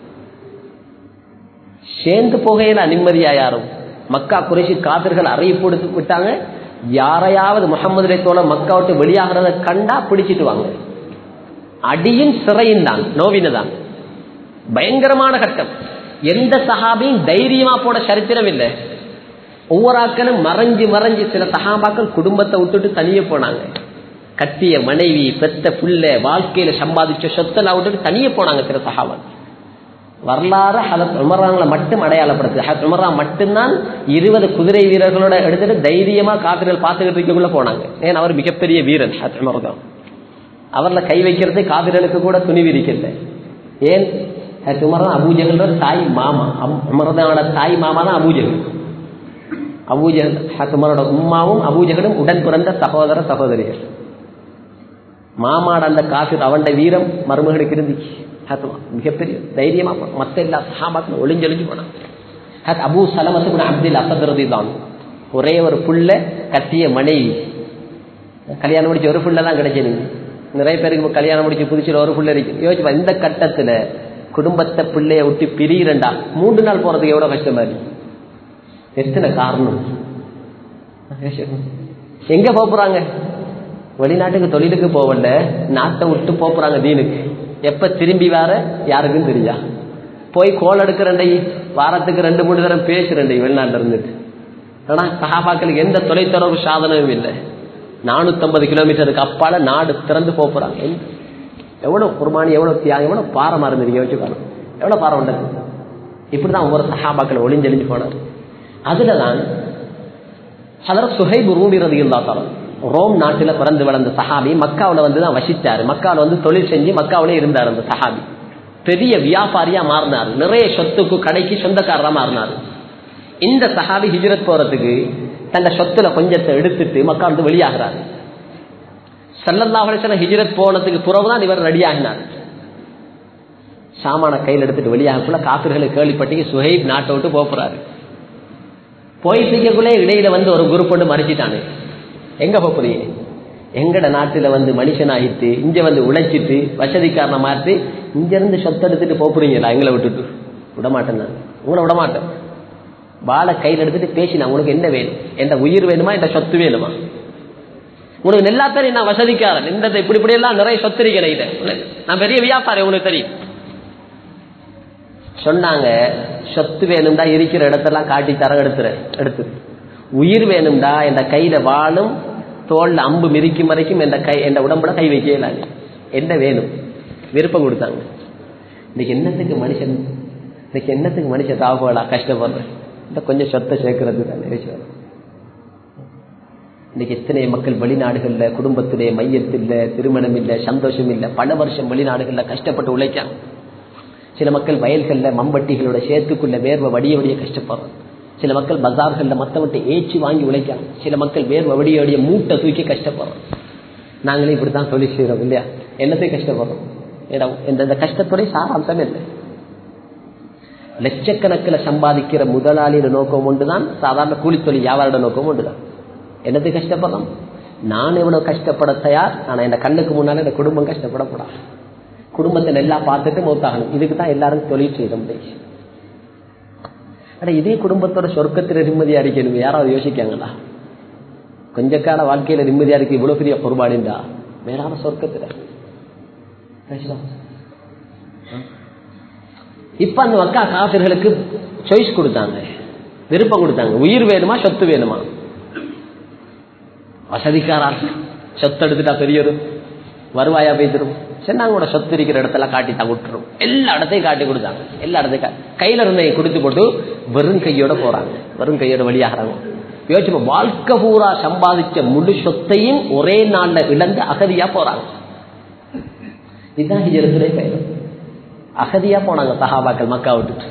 சேர்ந்து போகையில நிம்மதியா யாரும் மக்கா குறைசி காதர்கள் அறிவிப்பு கொடுத்து விட்டாங்க யாரையாவது முகமது தோழ மக்கா விட்டு வெளியாகிறத கண்டா பிடிச்சிட்டு வாங்க அடியும் சிறையும் தான் நோவின தான் பயங்கரமான கட்டம் எந்த சஹாபியும் தைரியமா போட சரித்திரம் இல்லை ஒவ்வொரு ஆக்களும் மறைஞ்சு மறைஞ்சு சில சகாபாக்கள் குடும்பத்தை விட்டுட்டு தனியே போனாங்க கட்டிய மனைவி பெத்த புள்ள வாழ்க்கையில சம்பாதிச்ச சொத்தெல்லாம் விட்டுட்டு தனியே போனாங்க சில சகாபாக்கள் வரலாறு ஹலத் உமராங்களை மட்டும் அடையாளப்படுத்துது ஹத் உமரா மட்டும்தான் இருபது குதிரை வீரர்களோட எடுத்துட்டு தைரியமா காத்திரர்கள் பார்த்துக்கிட்டு இருக்கக்குள்ள போனாங்க ஏன் அவர் மிகப்பெரிய வீரன் ஹத் உமர் தான் அவர்ல கை வைக்கிறது காவிரலுக்கு கூட துணிவு இருக்கிறது ஏன் ஹத் உமர் தான் அபூஜகளோட தாய் மாமா உமரதானோட தாய் மாமா தான் அபூஜகல் அபூஜகல் ஹத் உமரோட உம்மாவும் அபூஜகலும் உடன் பிறந்த சகோதர சகோதரிகள் மாமாட அந்த காஃபிர் அவன் வீரம் மருமகளுக்கு இருந்துச்சு மிகப்பெரிய தைரியமா மத்த எல்லா சஹாபாக்களும் ஒளிஞ்சொழிஞ்சு போனாங்க அபு சலமத்து அப்துல் அசதுரதி தான் ஒரே ஒரு புள்ள கட்டிய மனைவி கல்யாணம் முடிச்சு ஒரு புள்ள தான் கிடைச்சது நிறைய பேருக்கு கல்யாணம் முடிச்சு புதுச்சில் ஒரு புள்ள இருக்கு யோசிப்பா இந்த கட்டத்துல குடும்பத்தை பிள்ளைய விட்டு பிரியிரண்டா மூன்று நாள் போறதுக்கு எவ்வளவு கஷ்டமா இருக்கு எத்தனை காரணம் எங்க போறாங்க வெளிநாட்டுக்கு தொழிலுக்கு போகல நாட்டை விட்டு போறாங்க தீனுக்கு எப்ப திரும்பி வர யாருக்கும் தெரியா போய் கோல் எடுக்கிறண்டை வாரத்துக்கு ரெண்டு மூணு தரம் பேசுறண்டை வெளிநாட்டுல இருந்துட்டு ஆனா சகாபாக்களுக்கு எந்த தொலைத்தொடர்பு சாதனமும் இல்லை நானூத்தி கிலோமீட்டருக்கு அப்பால நாடு திறந்து போறாங்க எவ்வளவு குர்பானி எவ்வளவு தியாகம் எவ்வளவு பாரமா இருந்தது யோசிச்சுக்காங்க எவ்வளவு பாரம் உண்டது இப்படிதான் ஒவ்வொரு சகாபாக்கள் ஒளிஞ்செளிஞ்சு போனார் அதுலதான் அதற்கு சுஹைபு ரூபிறது இருந்தா தரம் ரோம் நாட்டில் பிறந்து வளர்ந்த சஹாபி மக்காவில் வந்து தான் வசித்தாரு மக்காவில் வந்து தொழில் செஞ்சு மக்காவிலே இருந்தார் அந்த சஹாபி பெரிய வியாபாரியா மாறினார் நிறைய சொத்துக்கு கடைக்கு சொந்தக்காரரா மாறினார் இந்த சஹாபி ஹிஜ்ரத் போறதுக்கு தந்த சொத்துல கொஞ்சத்தை எடுத்துட்டு மக்கா வந்து வெளியாகிறார் சல்லல்லாஹ் ஹிஜ்ரத் போனதுக்கு பிறகுதான் இவர் ரெடியாகினார் சாமான கையில் எடுத்துட்டு வெளியாகக்குள்ள காப்பிர்களை கேள்விப்பட்டு சுஹைப் நாட்டை விட்டு போறாரு போயிட்டு இருக்கக்குள்ளே இடையில வந்து ஒரு குரூப் ஒன்று மறைச்சிட்டானு எங்க போறீங்க எங்கட நாட்டுல வந்து மனுஷன் ஆகிட்டு இங்க வந்து உழைச்சிட்டு வசதிக்காரனை மாற்றி இங்க இருந்து சொத்து எடுத்துட்டு போறீங்களா எங்களை விட்டுட்டு விடமாட்டேன் நான் உங்களை விடமாட்டேன் வாழை கையில் எடுத்துட்டு பேசினா உனக்கு என்ன வேணும் எந்த உயிர் வேணுமா எந்த சொத்து வேணுமா உனக்கு எல்லாத்தையும் நான் வசதிக்காரன் இந்த இப்படி இப்படி எல்லாம் நிறைய சொத்து இருக்கிறேன் நான் பெரிய வியாபாரி உனக்கு தெரியும் சொன்னாங்க சொத்து வேணும்டா இருக்கிற இடத்தெல்லாம் காட்டி தரம் எடுத்துற எடுத்து உயிர் வேணும்டா என் கையில வாழும் தோல்ல அம்பு மிதிக்கும் வரைக்கும் என் கை என் உடம்புல கை வைக்கலாங்க என்ன வேணும் விருப்பம் கொடுத்தாங்க இன்னைக்கு என்னத்துக்கு மனுஷன் இன்னைக்கு என்னத்துக்கு மனுஷன் தாகுவலா கஷ்டப்படுறேன் இந்த கொஞ்சம் சொத்தை சேர்க்கறது தான் விஷயம் இன்னைக்கு எத்தனை மக்கள் வெளிநாடுகள்ல குடும்பத்துடைய மையத்தில் திருமணம் இல்லை சந்தோஷம் இல்லை பல வருஷம் வெளிநாடுகள்ல கஷ்டப்பட்டு உழைக்காங்க சில மக்கள் வயல்கள்ல மம்பட்டிகளோட சேத்துக்குள்ள வேர்வை வடிய வடிய கஷ்டப்படுறோம் சில மக்கள் பஜார்கள்ல மத்தவன்ட்டு ஏச்சி வாங்கி உழைக்காங்க சில மக்கள் வேர்வை வடிய வடிய மூட்டை தூக்கி கஷ்டப்படுறோம் நாங்களே இப்படித்தான் தொழில் செய்யறோம் இல்லையா என்னத்தை கஷ்டப்படுறோம் இந்த கஷ்டத்துடைய சாராம்சம் இல்லை லட்சக்கணக்கில் சம்பாதிக்கிற முதலாளியோட நோக்கம் ஒன்றுதான் சாதாரண கூலித்தொழில் வியாபாரோட நோக்கம் ஒன்றுதான் என்னது கஷ்டப்படலாம் நான் எவ்வளவு கஷ்டப்பட தயார் ஆனா என் கண்ணுக்கு முன்னால இந்த குடும்பம் கஷ்டப்படக்கூடாது குடும்பத்தை நல்லா பார்த்துட்டு மூத்தாகணும் இதுக்கு தான் எல்லாரும் தொழில் செய்ய முடியும் ஆனா இதே குடும்பத்தோட சொர்க்கத்துல நிம்மதியா இருக்கணும் யாராவது யோசிக்காங்களா கொஞ்ச கால வாழ்க்கையில நிம்மதியா இருக்கு இவ்வளவு பெரிய பொறுபாடுண்டா மேலான சொர்க்கத்துல இப்ப அந்த மக்கா காசிர்களுக்கு சாய்ஸ் கொடுத்தாங்க விருப்பம் கொடுத்தாங்க உயிர் வேணுமா சொத்து வேணுமா வசதிக்காரா சொத்து எடுத்துட்டா பெரியது வருவாயா பேசிடும் சென்னாங்கோட சொத்து இருக்கிற இடத்துல காட்டி தான் விட்டுரும் எல்லா இடத்தையும் காட்டி கொடுத்தாங்க எல்லா இடத்தையும் கையில இருந்த கொடுத்து போட்டு வெறும் கையோட போறாங்க வெறும் கையோட வழியாகிறாங்க யோசிச்சு வாழ்க்கை பூரா சம்பாதிச்ச முழு சொத்தையும் ஒரே நாள்ல இழந்து அகதியா போறாங்க இதுதான் ஹிஜரத்துடைய பயணம் அகதியா போனாங்க சஹாபாக்கள் மக்கா விட்டுட்டு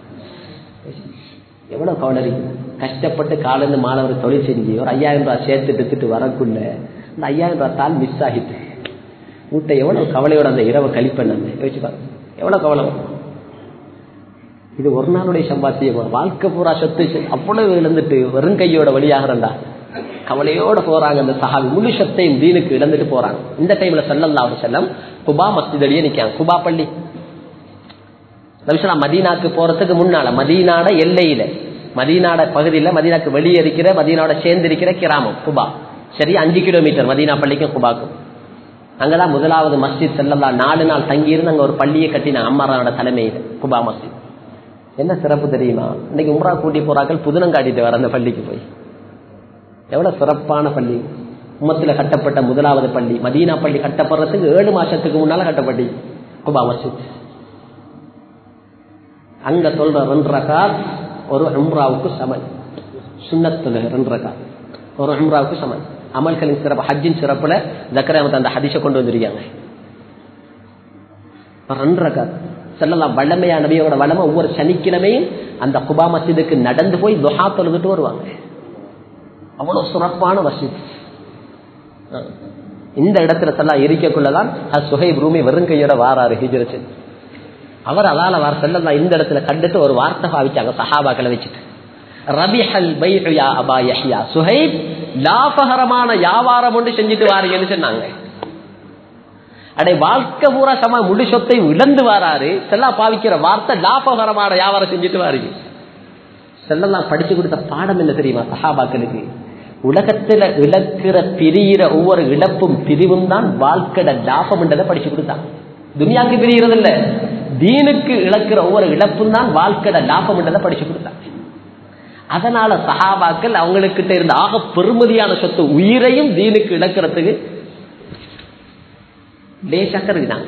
எவ்வளவு கவலை கஷ்டப்பட்டு காலேருந்து மாணவர் தொழில் செஞ்சு ஒரு ஐயாயிரம் ரூபாய் சேர்த்து எடுத்துட்டு வரக்குள்ள அந்த ஐயாயிரம் ரூபாய் தாள் மிஸ் ஆகிட்டு வீட்டை எவ்வளவு கவலையோட அந்த இரவை கழிப்பண்ண யோசிச்சு பாருங்க எவ்வளவு கவலை இது ஒரு நாளுடைய சம்பாத்தியமா வாழ்க்கை பூரா சொத்து அவ்வளவு இழந்துட்டு வெறும் கையோட வழியாகிறண்டா கவலையோட போறாங்க அந்த சஹாபி முழு சொத்தையும் தீனுக்கு இழந்துட்டு போறாங்க இந்த டைம்ல சல்லல்லா செல்லம் குபா மஸ்திதடியே நிக்காங்க குபா பள்ளி நபிசலாம் மதீனாக்கு போறதுக்கு முன்னால மதீனாட எல்லையில மதீனாட பகுதியில மதீனாக்கு வெளியே இருக்கிற மதீனாவோட சேர்ந்து இருக்கிற கிராமம் குபா சரி அஞ்சு கிலோமீட்டர் மதீனா பள்ளிக்கும் குபாக்கும் அங்கதான் முதலாவது மஸ்ஜித் செல்லல்லா நாலு நாள் தங்கியிருந்து அங்க ஒரு பள்ளியை கட்டினாங்க அம்மாரோட தலைமையில் குபா மஸ்ஜித் என்ன சிறப்பு தெரியுமா இன்னைக்கு உம்ரா கூட்டி போறாக்கள் புதுனம் காட்டிட்டு வர அந்த பள்ளிக்கு போய் எவ்வளவு சிறப்பான பள்ளி உம்மத்துல கட்டப்பட்ட முதலாவது பள்ளி மதீனா பள்ளி கட்டப்படுறதுக்கு ஏழு மாசத்துக்கு முன்னால கட்டப்பட்டி குபா மஸ்ஜித் அங்க சொல்ற ரெண்டு ரகாத் ஒரு உம்ராவுக்கு சமன் சுண்ணத்துல ரெண்டு ரகாத் ஒரு உம்ராவுக்கு சமன் அமல்களின் சிறப்பு ஹஜ்ஜின் சிறப்புல ஜக்கரமத் அந்த ஹதிஷ கொண்டு வந்திருக்காங்க ரெண்டு ரகாத் செல்லலாம் வல்லமையா நபியோட வல்லமை ஒவ்வொரு சனிக்கிழமையும் அந்த குபா மசிதுக்கு நடந்து போய் துஹா தொழுதுட்டு வருவாங்க அவ்வளவு சிறப்பான மசித் இந்த இடத்துல செல்லாம் இருக்கக்குள்ளதான் சுஹைப் ரூமி வெறுங்கையோட வாராரு ஹிஜரச்சு அவர் அதால வார செல்லம் இந்த இடத்துல கண்டுட்டு ஒரு வார்த்தை பாவிச்சாங்க சஹாபாக்களை வச்சுட்டு ரபிஹல் பையா அபா யஹ்யா சுஹைப் லாபகரமான வியாபாரம் ஒன்று செஞ்சுட்டு வாரீங்கன்னு சொன்னாங்க அடே வாழ்க்கை பூரா சம முழு சொத்தை இழந்து வராரு செல்லா பாவிக்கிற வார்த்தை லாபகரமான வியாபாரம் செஞ்சுட்டு வாரீங்க செல்லலாம் படிச்சு கொடுத்த பாடம் என்ன தெரியுமா சஹாபாக்களுக்கு உலகத்துல இழக்கிற பிரியிற ஒவ்வொரு இழப்பும் பிரிவும் தான் வாழ்க்கையோட லாபம் என்றதை படிச்சு கொடுத்தாங்க துனியாவுக்கு பிரிகிறது இல்ல தீனுக்கு இழக்கிற ஒவ்வொரு இழப்பும் தான் வாழ்க்கையோட லாபம் என்றதை படிச்சு கொடுத்தாங்க அதனால சஹாபாக்கள் அவங்களுக்கிட்ட இருந்த ஆக பெருமதியான சொத்து உயிரையும் தீனுக்கு இழக்கிறதுக்கு லேசாக்க இருந்தாங்க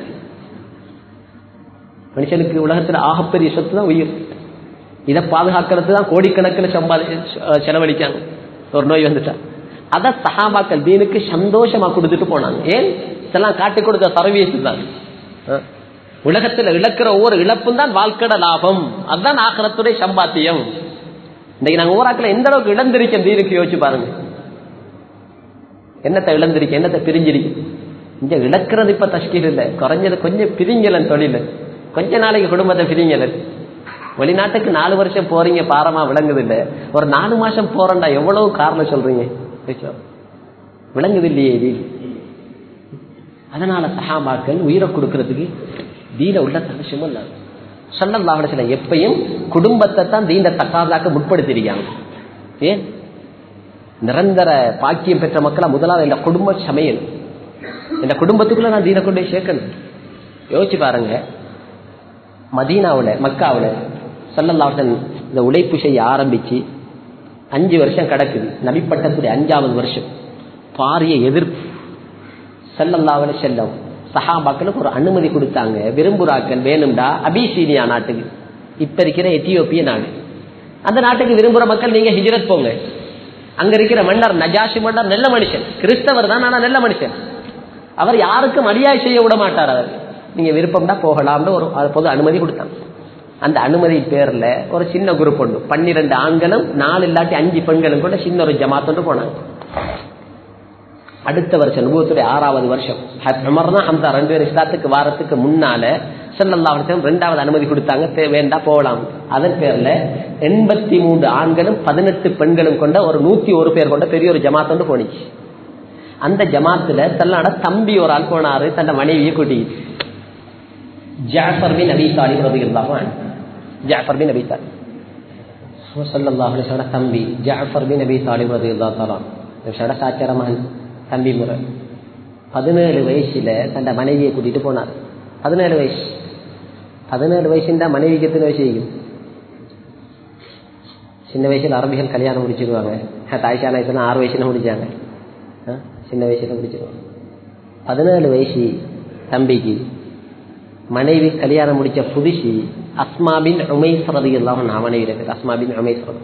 மனுஷனுக்கு உலகத்துல ஆகப்பெரிய சொத்து தான் உயிர் இதை பாதுகாக்கிறது தான் கோடிக்கணக்கில் சம்பாதி செலவழிக்காங்க ஒரு நோய் வந்துட்டா அத சஹாபாக்கள் தீனுக்கு சந்தோஷமா கொடுத்துட்டு போனாங்க ஏன் இதெல்லாம் காட்டி கொடுத்த சர்வீஸ் தான் உலகத்துல இழக்கிற ஒவ்வொரு இழப்பும் தான் வாழ்க்கையோட லாபம் அதுதான் ஆக்கிரத்துடைய சம்பாத்தியம் இன்னைக்கு நாங்க ஊராக்கில் எந்த அளவுக்கு இழந்திருக்கோம் தீனுக்கு யோசிச்சு பாருங்க என்னத்தை இழந்திருக்க என்னத்தை பிரிஞ்சிருக்கு இங்க இழக்கிறது இப்ப தஷ்கீல் இல்லை குறைஞ்சது கொஞ்சம் பிரிங்கலன் தொழில் கொஞ்ச நாளைக்கு குடும்பத்தை பிரிங்கலன் வெளிநாட்டுக்கு நாலு வருஷம் போறீங்க பாரமா விளங்குது இல்ல ஒரு நாலு மாசம் போறண்டா எவ்வளவு காரணம் சொல்றீங்க விளங்குது இல்லையே இது அதனால சஹாபாக்கள் உயிரை கொடுக்கறதுக்கு தீன உள்ள அவசியமும் இல்லை சொல்லல்லாவிட சில எப்பயும் குடும்பத்தை தான் தீண்ட தக்காதாக்க முற்படுத்திருக்காங்க ஏன் நிரந்தர பாக்கியம் பெற்ற மக்களா முதலாவது இந்த குடும்ப சமையல் இந்த குடும்பத்துக்குள்ள நான் தீன கொண்டு சேர்க்கணும் யோசிச்சு பாருங்க மதீனாவில் மக்காவில் சல்லல்லாஹன் இந்த உழைப்பு செய்ய ஆரம்பிச்சு அஞ்சு வருஷம் கிடக்குது நபிப்பட்டத்துடைய அஞ்சாவது வருஷம் பாரிய எதிர்ப்பு சல்லல்லாவில் செல்லம் சஹாபாக்களுக்கு ஒரு அனுமதி கொடுத்தாங்க விரும்புறாக்கள் வேணும்டா அபிசீனியா நாட்டுக்கு இப்ப இருக்கிற எத்தியோப்பிய நாடு அந்த நாட்டுக்கு விரும்புற மக்கள் நீங்க ஹிஜரத் போங்க அங்க இருக்கிற மன்னர் நஜாஷி மன்னர் நல்ல மனுஷன் கிறிஸ்தவர் தான் ஆனா நல்ல மனுஷன் அவர் யாருக்கும் அடியாய் செய்ய விட மாட்டார் அவர் நீங்க விருப்பம்டா போகலாம்னு ஒரு பொது அனுமதி கொடுத்தாங்க அந்த அனுமதி பேர்ல ஒரு சின்ன குரூப் ஒன்று பன்னிரண்டு ஆண்களும் நாலு இல்லாட்டி அஞ்சு பெண்களும் கூட சின்ன ஒரு ஜமாத்தொண்டு போனாங்க அடுத்த வருஷம் நுபுவத்துடைய ஆறாவது வருஷம் உமர் தான் ஹம்சா ரெண்டு பேரும் இஸ்லாத்துக்கு வாரத்துக்கு முன்னால செல்லல்லா வருஷம் ரெண்டாவது அனுமதி கொடுத்தாங்க வேண்டா போகலாம் அதன் பேர்ல எண்பத்தி மூன்று ஆண்களும் பதினெட்டு பெண்களும் கொண்ட ஒரு நூத்தி ஒரு பேர் கொண்ட பெரிய ஒரு ஜமாத்தொண்டு போனிச்சு அந்த ஜமாத்துல தன்னோட தம்பி ஒரு ஆள் போனாரு தன்னை மனைவியை கூட்டிக்கிட்டு ஜாஃபர் பின் அபி தாலிப் ரபிகல்லாஹு ஜாஃபர் பின் அபி தாலிப் சல்லல்லாஹு அலைஹி வஸல்லம் தம்பி ஜாஃபர் பின் அபி தாலிப் ரலியல்லாஹு தஆலா நபியோட சாச்சர மகன் தம்பி முறை பதினேழு வயசுல தன்னை மனைவியை கூட்டிட்டு போனார் பதினேழு வயசு பதினேழு வயசுண்டா மனைவிக்கு எத்தனை வயசு இருக்கும் சின்ன வயசுல அரபிகள் கல்யாணம் முடிச்சிருவாங்க தாய்ஷா நாயத்துல ஆறு வயசுல முடிச்சாங்க சின்ன வயசுல முடிச்சிருவாங்க பதினேழு வயசு தம்பிக்கு மனைவி கல்யாணம் முடிச்ச புதுசு அஸ்மாபின் உமைஸ்ரதி எல்லாம் மனைவி இருக்கு அஸ்மாபின் உமைஸ்ரதி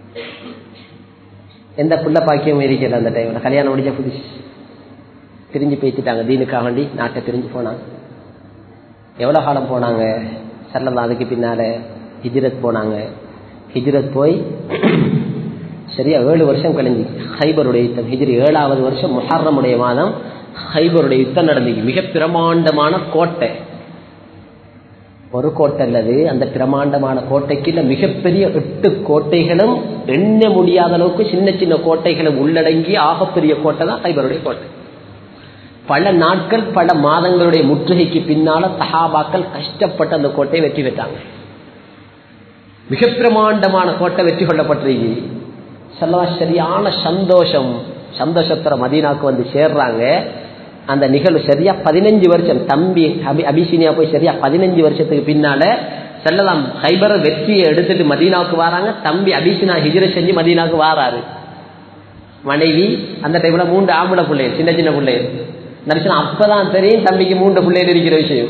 எந்த புள்ள பாக்கியம் இருக்கல அந்த டைம்ல கல்யாணம் முடிச்ச புதுசு பிரிஞ்சு பேசிட்டாங்க தீனுக்காக வேண்டி நாட்டை பிரிஞ்சு போனாங்க எவ்வளவு காலம் போனாங்க சல்லலாம் அதுக்கு பின்னால ஹிஜ்ரத் போனாங்க ஹிஜ்ரத் போய் சரியா ஏழு வருஷம் கழிஞ்சு ஹைபருடைய யுத்தம் ஹிஜ்ரி ஏழாவது வருஷம் முஹர்ரமுடைய மாதம் ஹைபருடைய யுத்தம் நடந்துச்சு மிக பிரமாண்டமான கோட்டை ஒரு கோட்டை அல்லது அந்த பிரமாண்டமான கோட்டைக்கு மிகப்பெரிய எட்டு கோட்டைகளும் எண்ண முடியாத அளவுக்கு சின்ன சின்ன கோட்டைகளும் உள்ளடங்கி ஆகப்பெரிய கோட்டை தான் ஹைபருடைய கோட்டை பல நாட்கள் பல மாதங்களுடைய முற்றுகைக்கு பின்னால சஹாபாக்கள் கஷ்டப்பட்டு அந்த கோட்டையை வெற்றி பெற்றாங்க மிக பிரமாண்டமான கோட்டை வெற்றி கொள்ளப்பட்டிருக்கு சொல்லவா சரியான சந்தோஷம் சந்தோஷத்துல மதீனாக்கு வந்து சேர்றாங்க அந்த நிகழ்வு சரியா பதினஞ்சு வருஷம் தம்பி அபி அபிசீனியா போய் சரியா பதினஞ்சு வருஷத்துக்கு பின்னால செல்லலாம் ஹைபர வெற்றியை எடுத்துட்டு மதீனாவுக்கு வராங்க தம்பி அபிசினா ஹிஜர செஞ்சு மதீனாவுக்கு வாராரு மனைவி அந்த டைம்ல மூன்று ஆம்பளை பிள்ளைகள் சின்ன சின்ன பிள்ளைகள் நடிச்சா அப்பதான் தெரியும் தம்பிக்கு மூன்று பிள்ளைகள் இருக்கிற விஷயம்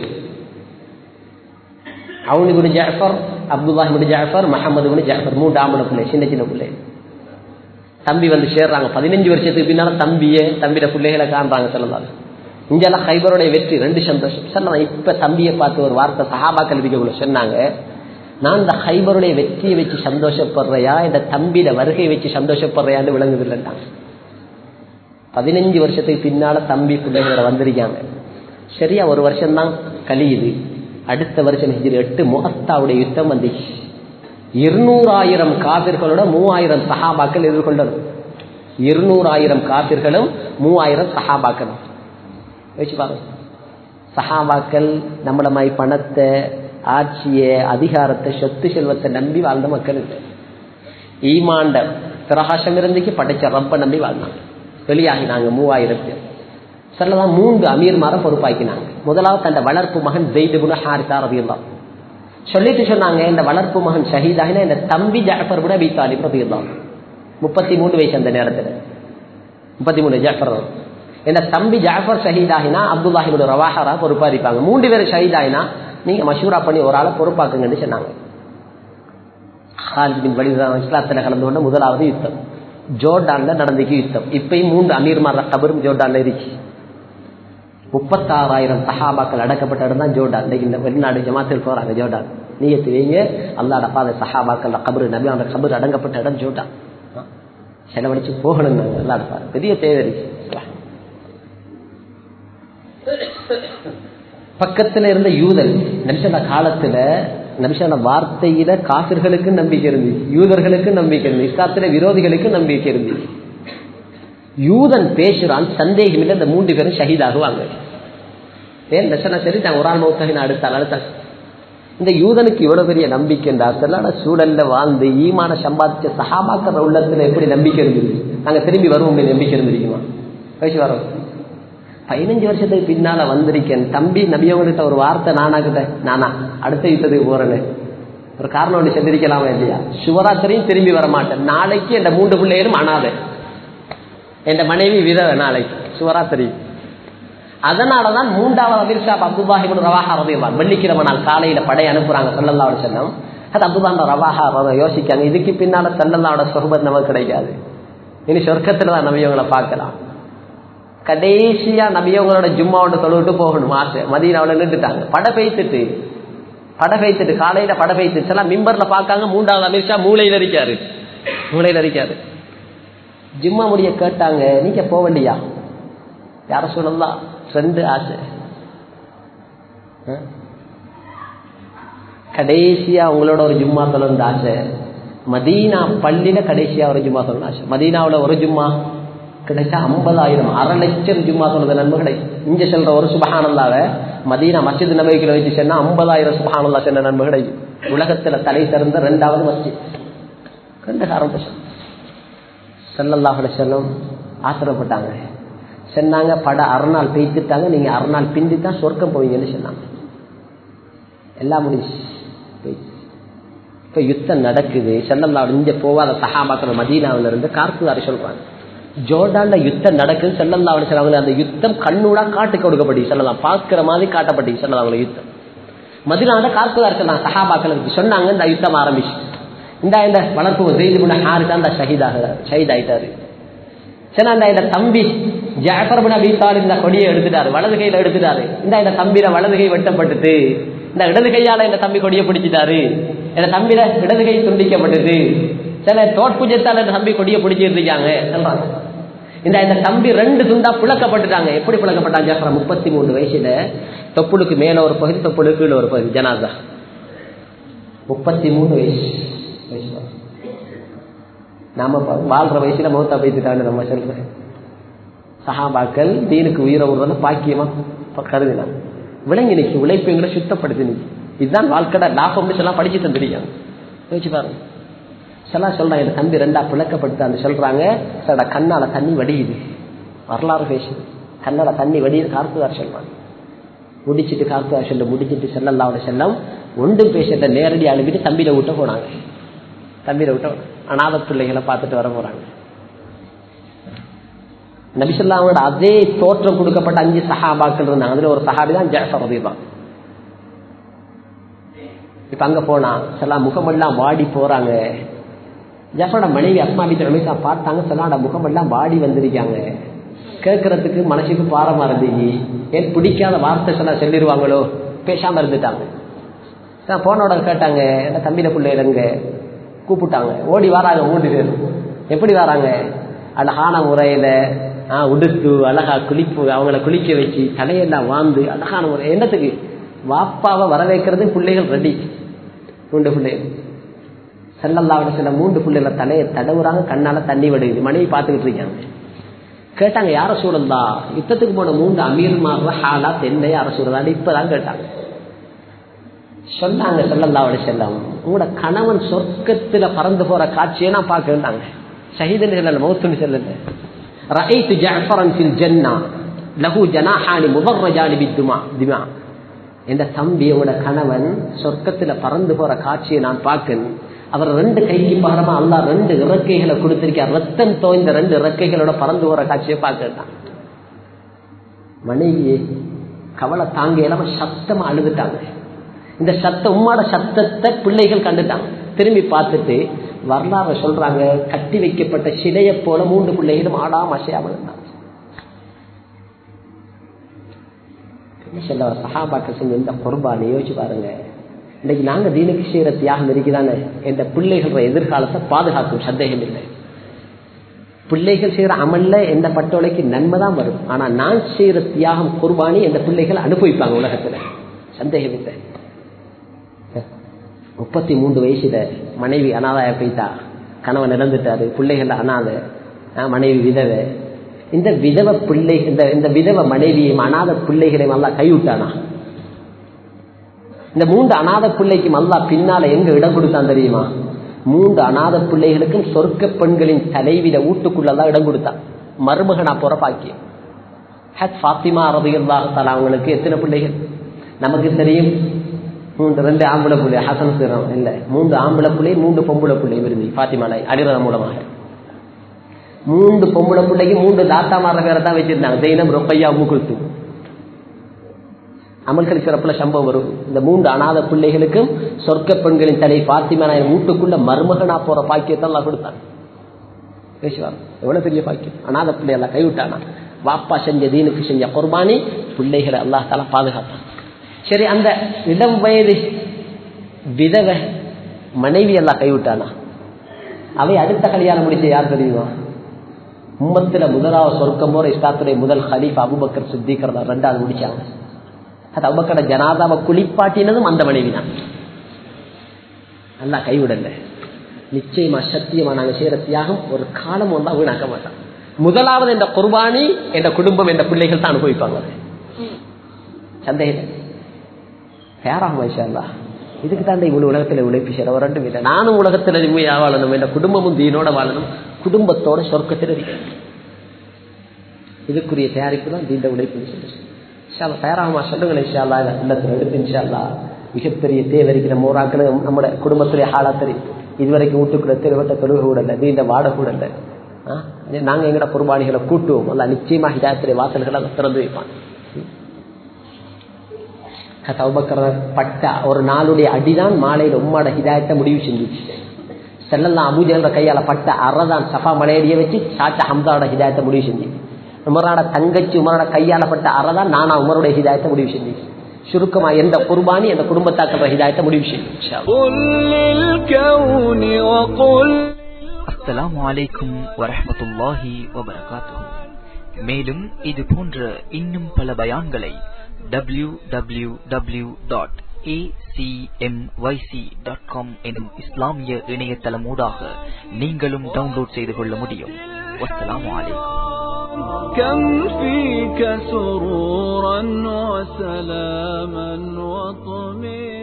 அவனுக்கு ஜாஃபர் அப்துல்லாஹி ஜாஃபர் மஹமது ஜாஃபர் மூன்று ஆம்பளை பிள்ளை சின்ன சின்ன பிள்ளை தம்பி வந்து சேர்றாங்க பதினஞ்சு வருஷத்துக்கு பின்னால தம்பிய தம்பியோட பிள்ளைகளை காண்றாங்க சொல்லலாம் இங்கெல்லாம் ஹைபருடைய வெற்றி ரெண்டு சந்தோஷம் சொல்லலாம் இப்ப தம்பியை பார்த்து ஒரு வார்த்தை சஹாபாக்கள் விதிக்கக்குள்ள சொன்னாங்க நான் இந்த ஹைபருடைய வெற்றியை வச்சு சந்தோஷப்படுறையா இந்த தம்பியில வருகையை வச்சு சந்தோஷப்படுறையான்னு விளங்குது இல்லைட்டாங்க பதினஞ்சு வருஷத்துக்கு பின்னால தம்பி பிள்ளைகளோட வந்திருக்காங்க சரியா ஒரு வருஷம் தான் கழியுது அடுத்த வருஷம் ஹிஜ்ரி எட்டு முகத்தாவுடைய யுத்தம் வந்துச்சு இருநூறாயிரம் காபிர்களோட மூவாயிரம் சஹாபாக்கள் எதிர்கொள்ளணும் இருநூறாயிரம் காபிர்களும் மூவாயிரம் சஹாபாக்களும் வச்சு பாருங்க சஹாபாக்கள் நம்மள மாதிரி பணத்தை ஆட்சிய அதிகாரத்தை சொத்து செல்வத்தை நம்பி வாழ்ந்த மக்கள் இல்லை ஈமாண்ட பிரகாசம் இருந்துக்கு படைச்ச ரப்ப நம்பி வாழ்ந்தாங்க வெளியாகினாங்க மூவாயிரம் பேர் சொல்லலாம் மூன்று அமீர்மாரை பொறுப்பாக்கினாங்க முதலாவது தந்த வளர்ப்பு மகன் ஜெய்துபுன ஹாரிதா ரவியல்லாம் சொல்லிட்டு சொன்னாங்க இந்த வளர்ப்பு மகன் ஷஹீதாகினா இந்த தம்பி ஜாஃபர் கூட அபி தாலிப் ரபியுல்லாம் முப்பத்தி மூணு வயசு அந்த நேரத்தில் முப்பத்தி மூணு ஜாஃபர் என்ன தம்பி ஜாஃபர் ஷஹீதாகினா அப்துல்லாஹிபுட ரவாஹரா பொறுப்பாதிப்பாங்க மூன்று பேர் ஷஹீதாகினா நீங்க மஷூரா பண்ணி ஒரு ஆளை பொறுப்பாக்குங்கன்னு சொன்னாங்க ஹாலிபின் வலிதான் இஸ்லாத்தில் கலந்து கொண்ட முதலாவது யுத்தம் ஜோர்டான்ல நடந்துக்கு யுத்தம் இப்பயும் மூன்று அமீர்மார் கபரும் ஜோர்டான்ல இருக்கு முப்பத்தாறாயிரம் சஹாபாக்கள் அடக்கப்பட்ட இடம் தான் ஜோர்டான் இந்த வெளிநாடு ஜமாத்தில் போறாங்க ஜோர்டான் நீயத்து வைங்க அல்லாட பாத சஹாபாக்கள் கபரு நபி அந்த கபர் அடங்கப்பட்ட இடம் ஜோர்டான் செலவழிச்சு போகணும் அல்லாட பாத பெரிய தேவை இருக்கு பக்கத்துல இருந்த யூதல் நபிசன காலத்துல நபிசன வார்த்தையில காசிர்களுக்கு நம்பிக்கை இருந்துச்சு யூதர்களுக்கு நம்பிக்கை இருந்துச்சு இஸ்லாத்துல விரோதிகளுக்கு நம்பிக்கை இருந்துச்சு யூதன் பேசுறான் சந்தேகம் இல்லை இந்த மூன்று பேரும் ஷஹீதாகுவாங்க ஏன் நசனா சரி நான் ஒரு ஆள் மௌத்தகின அடுத்தால் அடுத்த இந்த யூதனுக்கு இவ்வளவு பெரிய நம்பிக்கை இருந்தா சூழல்ல வாழ்ந்து ஈமான சம்பாதிச்ச சகாபாக்கிற உள்ளத்துல எப்படி நம்பிக்கை இருந்துருக்கு நாங்க திரும்பி வருவோம் நம்பிக்கை இருந்திருக்குமா வயசு வரோம் பதினஞ்சு வருஷத்துக்கு பின்னால வந்திருக்கேன் தம்பி நபியவங்ககிட்ட ஒரு வார்த்தை நானாக்கிட்ட நானா அடுத்த யுத்தத்துக்கு போறேன்னு ஒரு காரணம் ஒன்று செஞ்சிருக்கலாமா இல்லையா சிவராத்திரியும் திரும்பி வர மாட்டேன் நாளைக்கு என் மூன்று பிள்ளைகளும் அனாதை என் மனைவி விதவை நாளைக்கு சிவராத்திரி அதனாலதான் மூன்றாவது அமிர்ஷா அப்துல்லாஹிபின் ரவாஹா ரதியல்லான் வெள்ளிக்கிழமை நாள் காலையில படை அனுப்புறாங்க சல்லல்லாவோட செல்லம் அது அப்துல்லான் ரவாஹா ரத யோசிக்காங்க இதுக்கு பின்னால சல்லல்லாவோட சொர்பத் நமக்கு கிடைக்காது இனி சொர்க்கத்துல தான் நபியவங்களை பார்க்கலாம் கடைசியா நபியவங்களோட ஜும்மாவோட தொழுவிட்டு போகணும் ஆசை மதியனாவில் நின்றுட்டாங்க படை பெய்த்துட்டு படை பெய்த்துட்டு காலையில படை பெய்த்துட்டு எல்லாம் மிம்பர்ல பார்க்காங்க மூன்றாவது அமிர்ஷா மூளையில இருக்காரு மூளையில இருக்காரு ஜிம்மா முடிய கேட்டாங்க நீங்க போவலையா யார சொல்லலாம் ரெண்டு ஆசை கடைசியா உங்களோட ஒரு ஜும்மா தொழுந்த ஆசை மதீனா பள்ளியில கடைசியா ஒரு ஜும்மா தொழுந்த ஆசை மதீனாவில் ஒரு ஜும்மா கிடைச்சா ஐம்பதாயிரம் அரை லட்சம் ஜும்மா தொழுத நன்மை கிடைக்கும் இங்க செல்ற ஒரு சுபஹானந்தாவ மதீனா மஸ்ஜித் நபைக்கில் வச்சு சொன்னா ஐம்பதாயிரம் சுபஹானந்தா சென்ற நன்மை கிடைக்கும் உலகத்துல தலை சிறந்த ரெண்டாவது மஸ்ஜித் ரெண்டு காரணம் செல்லல்லாஹுல செல்லும் ஆசிரப்பட்டாங்க சொன்னாங்க பட அறநாள் பெய்த்துட்டாங்க நீங்க அறநாள் பிந்தி தான் சொர்க்கம் போவீங்கன்னு சொன்னாங்க எல்லாம் முடிச்சு இப்ப யுத்தம் நடக்குது செல்லல்லா இங்க போவாத சகாபாக்கள் மதீனாவில இருந்து கார்குதாரி சொல்றாங்க ஜோர்டான்ல யுத்தம் நடக்குது செல்லல்லா அவங்க அந்த யுத்தம் கண்ணூடா காட்டு கொடுக்கப்பட்டு செல்லலாம் பார்க்கிற மாதிரி காட்டப்பட்டு செல்லலாம் அவங்களை யுத்தம் மதினால கார்குதார் சொன்னாங்க சகாபாக்களுக்கு சொன்னாங்க இந்த யுத்தம் ஆரம்பிச்சு இந்த இந்த வளர்ப்பு செய்து கொண்ட ஹாரி தான் இந்த ஷஹீதாக ஷஹீத் ஆயிட்டாரு சரி அந்த இந்த தம்பி ஜாஃபர் அபி தாலிப் இந்த கொடியை எடுத்துட்டாரு வலது கையில எடுத்துட்டாரு இந்த இந்த தம்பியில வலது கை வெட்டப்பட்டது இந்த இடது கையால இந்த தம்பி கொடியை பிடிச்சிட்டாரு இந்த தம்பியில இடது கை துண்டிக்கப்பட்டது சில தோற்புஜத்தால இந்த தம்பி கொடியை பிடிச்சிட்டு இருக்காங்க சொல்றாங்க இந்த இந்த தம்பி ரெண்டு துண்டா புழக்கப்பட்டுட்டாங்க எப்படி புழக்கப்பட்டாங்க ஜாஃபர் முப்பத்தி மூணு வயசுல தொப்புளுக்கு மேல ஒரு பகுதி தொப்புளுக்கு கீழே ஒரு பகுதி ஜனாதா முப்பத்தி மூணு வயசு வயசு நாம வாழ்ற வயசுல மௌத்தா பைத்துட்டான்னு நம்ம சொல்றேன் சஹாபாக்கள் தீனுக்கு உயிரை விடுறத பாக்கியமா கருதினாங்க விளங்கி நிற்கும் உழைப்புங்களை சுத்தப்படுத்தி நிற்கும் இதுதான் வாழ்க்கை லாபம்னு சொல்லலாம் படிச்சு தந்துருக்காங்க யோசிச்சு பாருங்க சில சொல்றாங்க இந்த தம்பி ரெண்டா பிளக்கப்படுத்தான்னு சொல்றாங்க சில கண்ணால தண்ணி வடியுது வரலாறு பேசுது கண்ணால தண்ணி வடியுது கார்த்துவார் சொல்றாங்க முடிச்சிட்டு கார்த்துவார் சொல்ல முடிச்சிட்டு செல்லல்லாவோட செல்லம் ஒன்றும் பேசிட்ட நேரடி அழுவிட்டு தம்பியில விட்ட போனாங்க தம்பியில விட்ட அநாத பிள்ளைகளை பார்த்துட்டு வர போறாங்க நபிசல்லாவோட அதே தோற்றம் கொடுக்கப்பட்ட அஞ்சு சஹாபாக்கள் இருந்தாங்க அதுல ஒரு சஹாபி தான் ஜாஃபர் ரதிதான் இப்ப அங்க போனா சில முகமெல்லாம் வாடி போறாங்க ஜாஃபரோட மனைவி அஸ்மாபி ரமேஷா பார்த்தாங்க சிலாட முகமெல்லாம் வாடி வந்திருக்காங்க கேட்கறதுக்கு மனசுக்கு பாரமா இருந்துச்சு ஏன் பிடிக்காத வார்த்தை சொன்னா சொல்லிடுவாங்களோ பேசாம இருந்துட்டாங்க போனோட கேட்டாங்க என்ன தம்பியில பிள்ளைங்க கூப்பிட்டாங்க ஓடி வராங்க மூன்று பேர் எப்படி வராங்க அழகான முறையில ஆஹ் உடுத்து அழகா குளிப்பு அவங்கள குளிக்க வச்சு தலையெல்லாம் வாழ்ந்து அழகான முறை என்னத்துக்கு வாப்பாவை வர வைக்கிறது பிள்ளைகள் ரெடி மூன்று பிள்ளைகள் செல்லல்லாவிட சில மூன்று பிள்ளைகள தலையை தடவுறாங்க கண்ணால தண்ணி விடுது மனைவி பார்த்துக்கிட்டு இருக்காங்க கேட்டாங்க யார சூழல்லா யுத்தத்துக்கு போன மூன்று அமீர் மாறுற ஹாலா தென்னை யார சூழலான்னு இப்பதான் கேட்டாங்க சொன்னாங்க செல்லல்லாவோட செல்லம் உங்களோட கணவன் சொர்க்கத்துல பறந்து போற காட்சியை நான் பார்க்க வேண்டாங்க ஷஹீதுன்னு சொல்லல மௌத்துன்னு சொல்லல ரஐத்து ஜஅஃபரன் ஃபில் ஜன்னா லஹு ஜனாஹானி முபர்ரஜானி பித்துமா திமா இந்த தம்பி உங்களோட கணவன் சொர்க்கத்துல பறந்து போற காட்சியை நான் பார்க்கணும் அவர் ரெண்டு கைக்கு பகரமா அல்லா ரெண்டு இறக்கைகளை கொடுத்திருக்கார் ரத்தம் தோய்ந்த ரெண்டு இறக்கைகளோட பறந்து போற காட்சியை பார்க்கலாம் மனைவி கவலை தாங்க இல்லாம சத்தமா அழுதுட்டாங்க இந்த சத்தம் உம்மாட சத்தத்தை பிள்ளைகள் கண்டுட்டாங்க திரும்பி பார்த்துட்டு வரலாறு சொல்றாங்க கட்டி வைக்கப்பட்ட சிலையை போல மூன்று பிள்ளைகளும் ஆடாம அசையாமல் இருந்தாங்க சஹாபாக்கள் செஞ்ச இந்த குர்பானை யோசிச்சு பாருங்க இன்னைக்கு நாங்க தீனுக்கு செய்யற தியாகம் இருக்குதானே எந்த பிள்ளைகள எதிர்காலத்தை பாதுகாக்கும் சந்தேகம் இல்லை பிள்ளைகள் செய்யற அமல்ல எந்த பட்டோலைக்கு நன்மை தான் வரும் ஆனா நான் செய்யற தியாகம் குர்பானி எந்த பிள்ளைகள் அனுபவிப்பாங்க உலகத்துல சந்தேகம் இல்லை முப்பத்தி மூன்று வயசுல மனைவி அனாதாய போயிட்டா கணவன் இறந்துட்டாரு பிள்ளைகள் அனாத மனைவி விதவை இந்த விதவ பிள்ளை இந்த இந்த விதவ மனைவியையும் அநாத பிள்ளைகளையும் அல்லா கைவிட்டானா இந்த மூன்று அநாத பிள்ளைக்கும் அல்லா பின்னால எங்க இடம் கொடுத்தான் தெரியுமா மூன்று அநாத பிள்ளைகளுக்கும் சொர்க்க பெண்களின் தலைவிட வீட்டுக்குள்ளதான் இடம் கொடுத்தான் மருமகனா போற பாக்கியம் ஹத் ஃபாத்திமா ரபிகல்லாஹால அவங்களுக்கு எத்தனை பிள்ளைகள் நமக்கு தெரியும் மூன்று ரெண்டு ஆம்பளை பிள்ளை ஹசன் சிரம் இல்லை மூன்று ஆம்பளை பிள்ளை மூன்று பொம்பளை பிள்ளை விரும்பி ஃபாத்திமாலை அடிரதம் மூலமாக மூன்று பொம்பளை பிள்ளைக்கு மூன்று தாத்தாமார பேரை தான் வச்சிருந்தாங்க ஜெயினம் ரொப்பையா மூக்குத்து அமல்கள் சிறப்புல சம்பவம் வரும் இந்த மூன்று அநாத பிள்ளைகளுக்கும் சொர்க்க பெண்களின் தலை பாத்திமா நாயன் வீட்டுக்குள்ள மருமகனா போற பாக்கியத்தை எல்லாம் கொடுத்தாங்க பேசுவார் எவ்வளவு பெரிய பாக்கியம் அநாத பிள்ளை எல்லாம் கைவிட்டானா வாப்பா செஞ்ச தீனுக்கு செஞ்ச குர்பானி பிள்ளைகளை அல்லாஹ் தாலா பாதுகாத்தான் சரி அந்த இளம் வயது விதவ மனைவி எல்லாம் கைவிட்டானா அவை அடுத்த கல்யாணம் முடிச்ச யார் தெரியுமா உம்மத்துல முதலாவது சொர்க்கம் போற இஸ்லாத்துடைய முதல் ஹலீஃப் அபுபக்கர் சித்திக்கிறதா ரெண்டாவது முடிச்சாங்க அது அபுபக்கர ஜனாதாவை குளிப்பாட்டினதும் அந்த மனைவி தான் நல்லா கைவிடல நிச்சயமா சத்தியமா நாங்க செய்யற தியாகம் ஒரு காலம் வந்தா வீணாக்க மாட்டோம் முதலாவது என்ற குர்பானி என்ற குடும்பம் என்ற பிள்ளைகள் தான் அனுபவிப்பாங்க சந்தேகம் பேராகும் ஐஷா இதுக்கு தான் இவ்வளவு உலகத்துல உழைப்பு செய்யற ஒரு ரெண்டு இல்லை நானும் உலகத்துல நிம்மதியா வாழணும் என்ற குடும்பமும் தீனோட வாழணும் குடும்பத்தோட சொர்க்கத்தில் இருக்கணும் இதுக்குரிய தயாரிப்பு தான் தீண்ட உழைப்புன்னு சொல்லி இன்ஷால்லா தயாராகுமா சொல்லுங்களேன் இன்ஷால்லா இல்லத்தில் எடுத்து இன்ஷால்லா மிகப்பெரிய தேவரிக்கிற மோராக்கள் நம்முடைய குடும்பத்துடைய ஹாலா தெரியும் இதுவரைக்கும் வீட்டுக்குள்ள தெருவட்ட தொழுக கூட இல்லை தீண்ட வாட கூட இல்லை நாங்க எங்கட குர்பானிகளை கூட்டுவோம் அல்ல நிச்சயமா ஹிதாயத்துடைய வாசல்களை திறந்து வைப்பான் பட்ட ஒரு நாளுடைய அடிதான் மாலையில உம்மாட ஹிதாயத்தை முடிவு செஞ்சுச்சு செல்லல்லாம் அபூஜல்ற கையால பட்ட அறதான் சஃபா மலையடிய வச்சு சாச்சா ஹம்சாவோட ஹிதாயத்தை முடிவு செஞ்சு உமரோட தங்கச்சி உமரோட கையால பட்ட அறதான் நானா உமருடைய ஹிதாயத்தை முடிவு செஞ்சு சுருக்கமா எந்த குர்பானி அந்த குடும்பத்தாக்கிற ஹிதாயத்தை முடிவு செஞ்சு அஸ்ஸலாமு அலைக்கும் வரஹமத்துல்லாஹி வபரகாத்துஹு மேலும் இது போன்ற இன்னும் பல பயான்களை W W W dot acmyc.com எனும் இஸ்லாமிய இணையதளம் ஊடாக நீங்களும் டவுன்லோட் செய்து கொள்ள முடியும் வஸ்ஸலாமு அலைக்கும் كم فيك سرورا وسلاما وطمئنا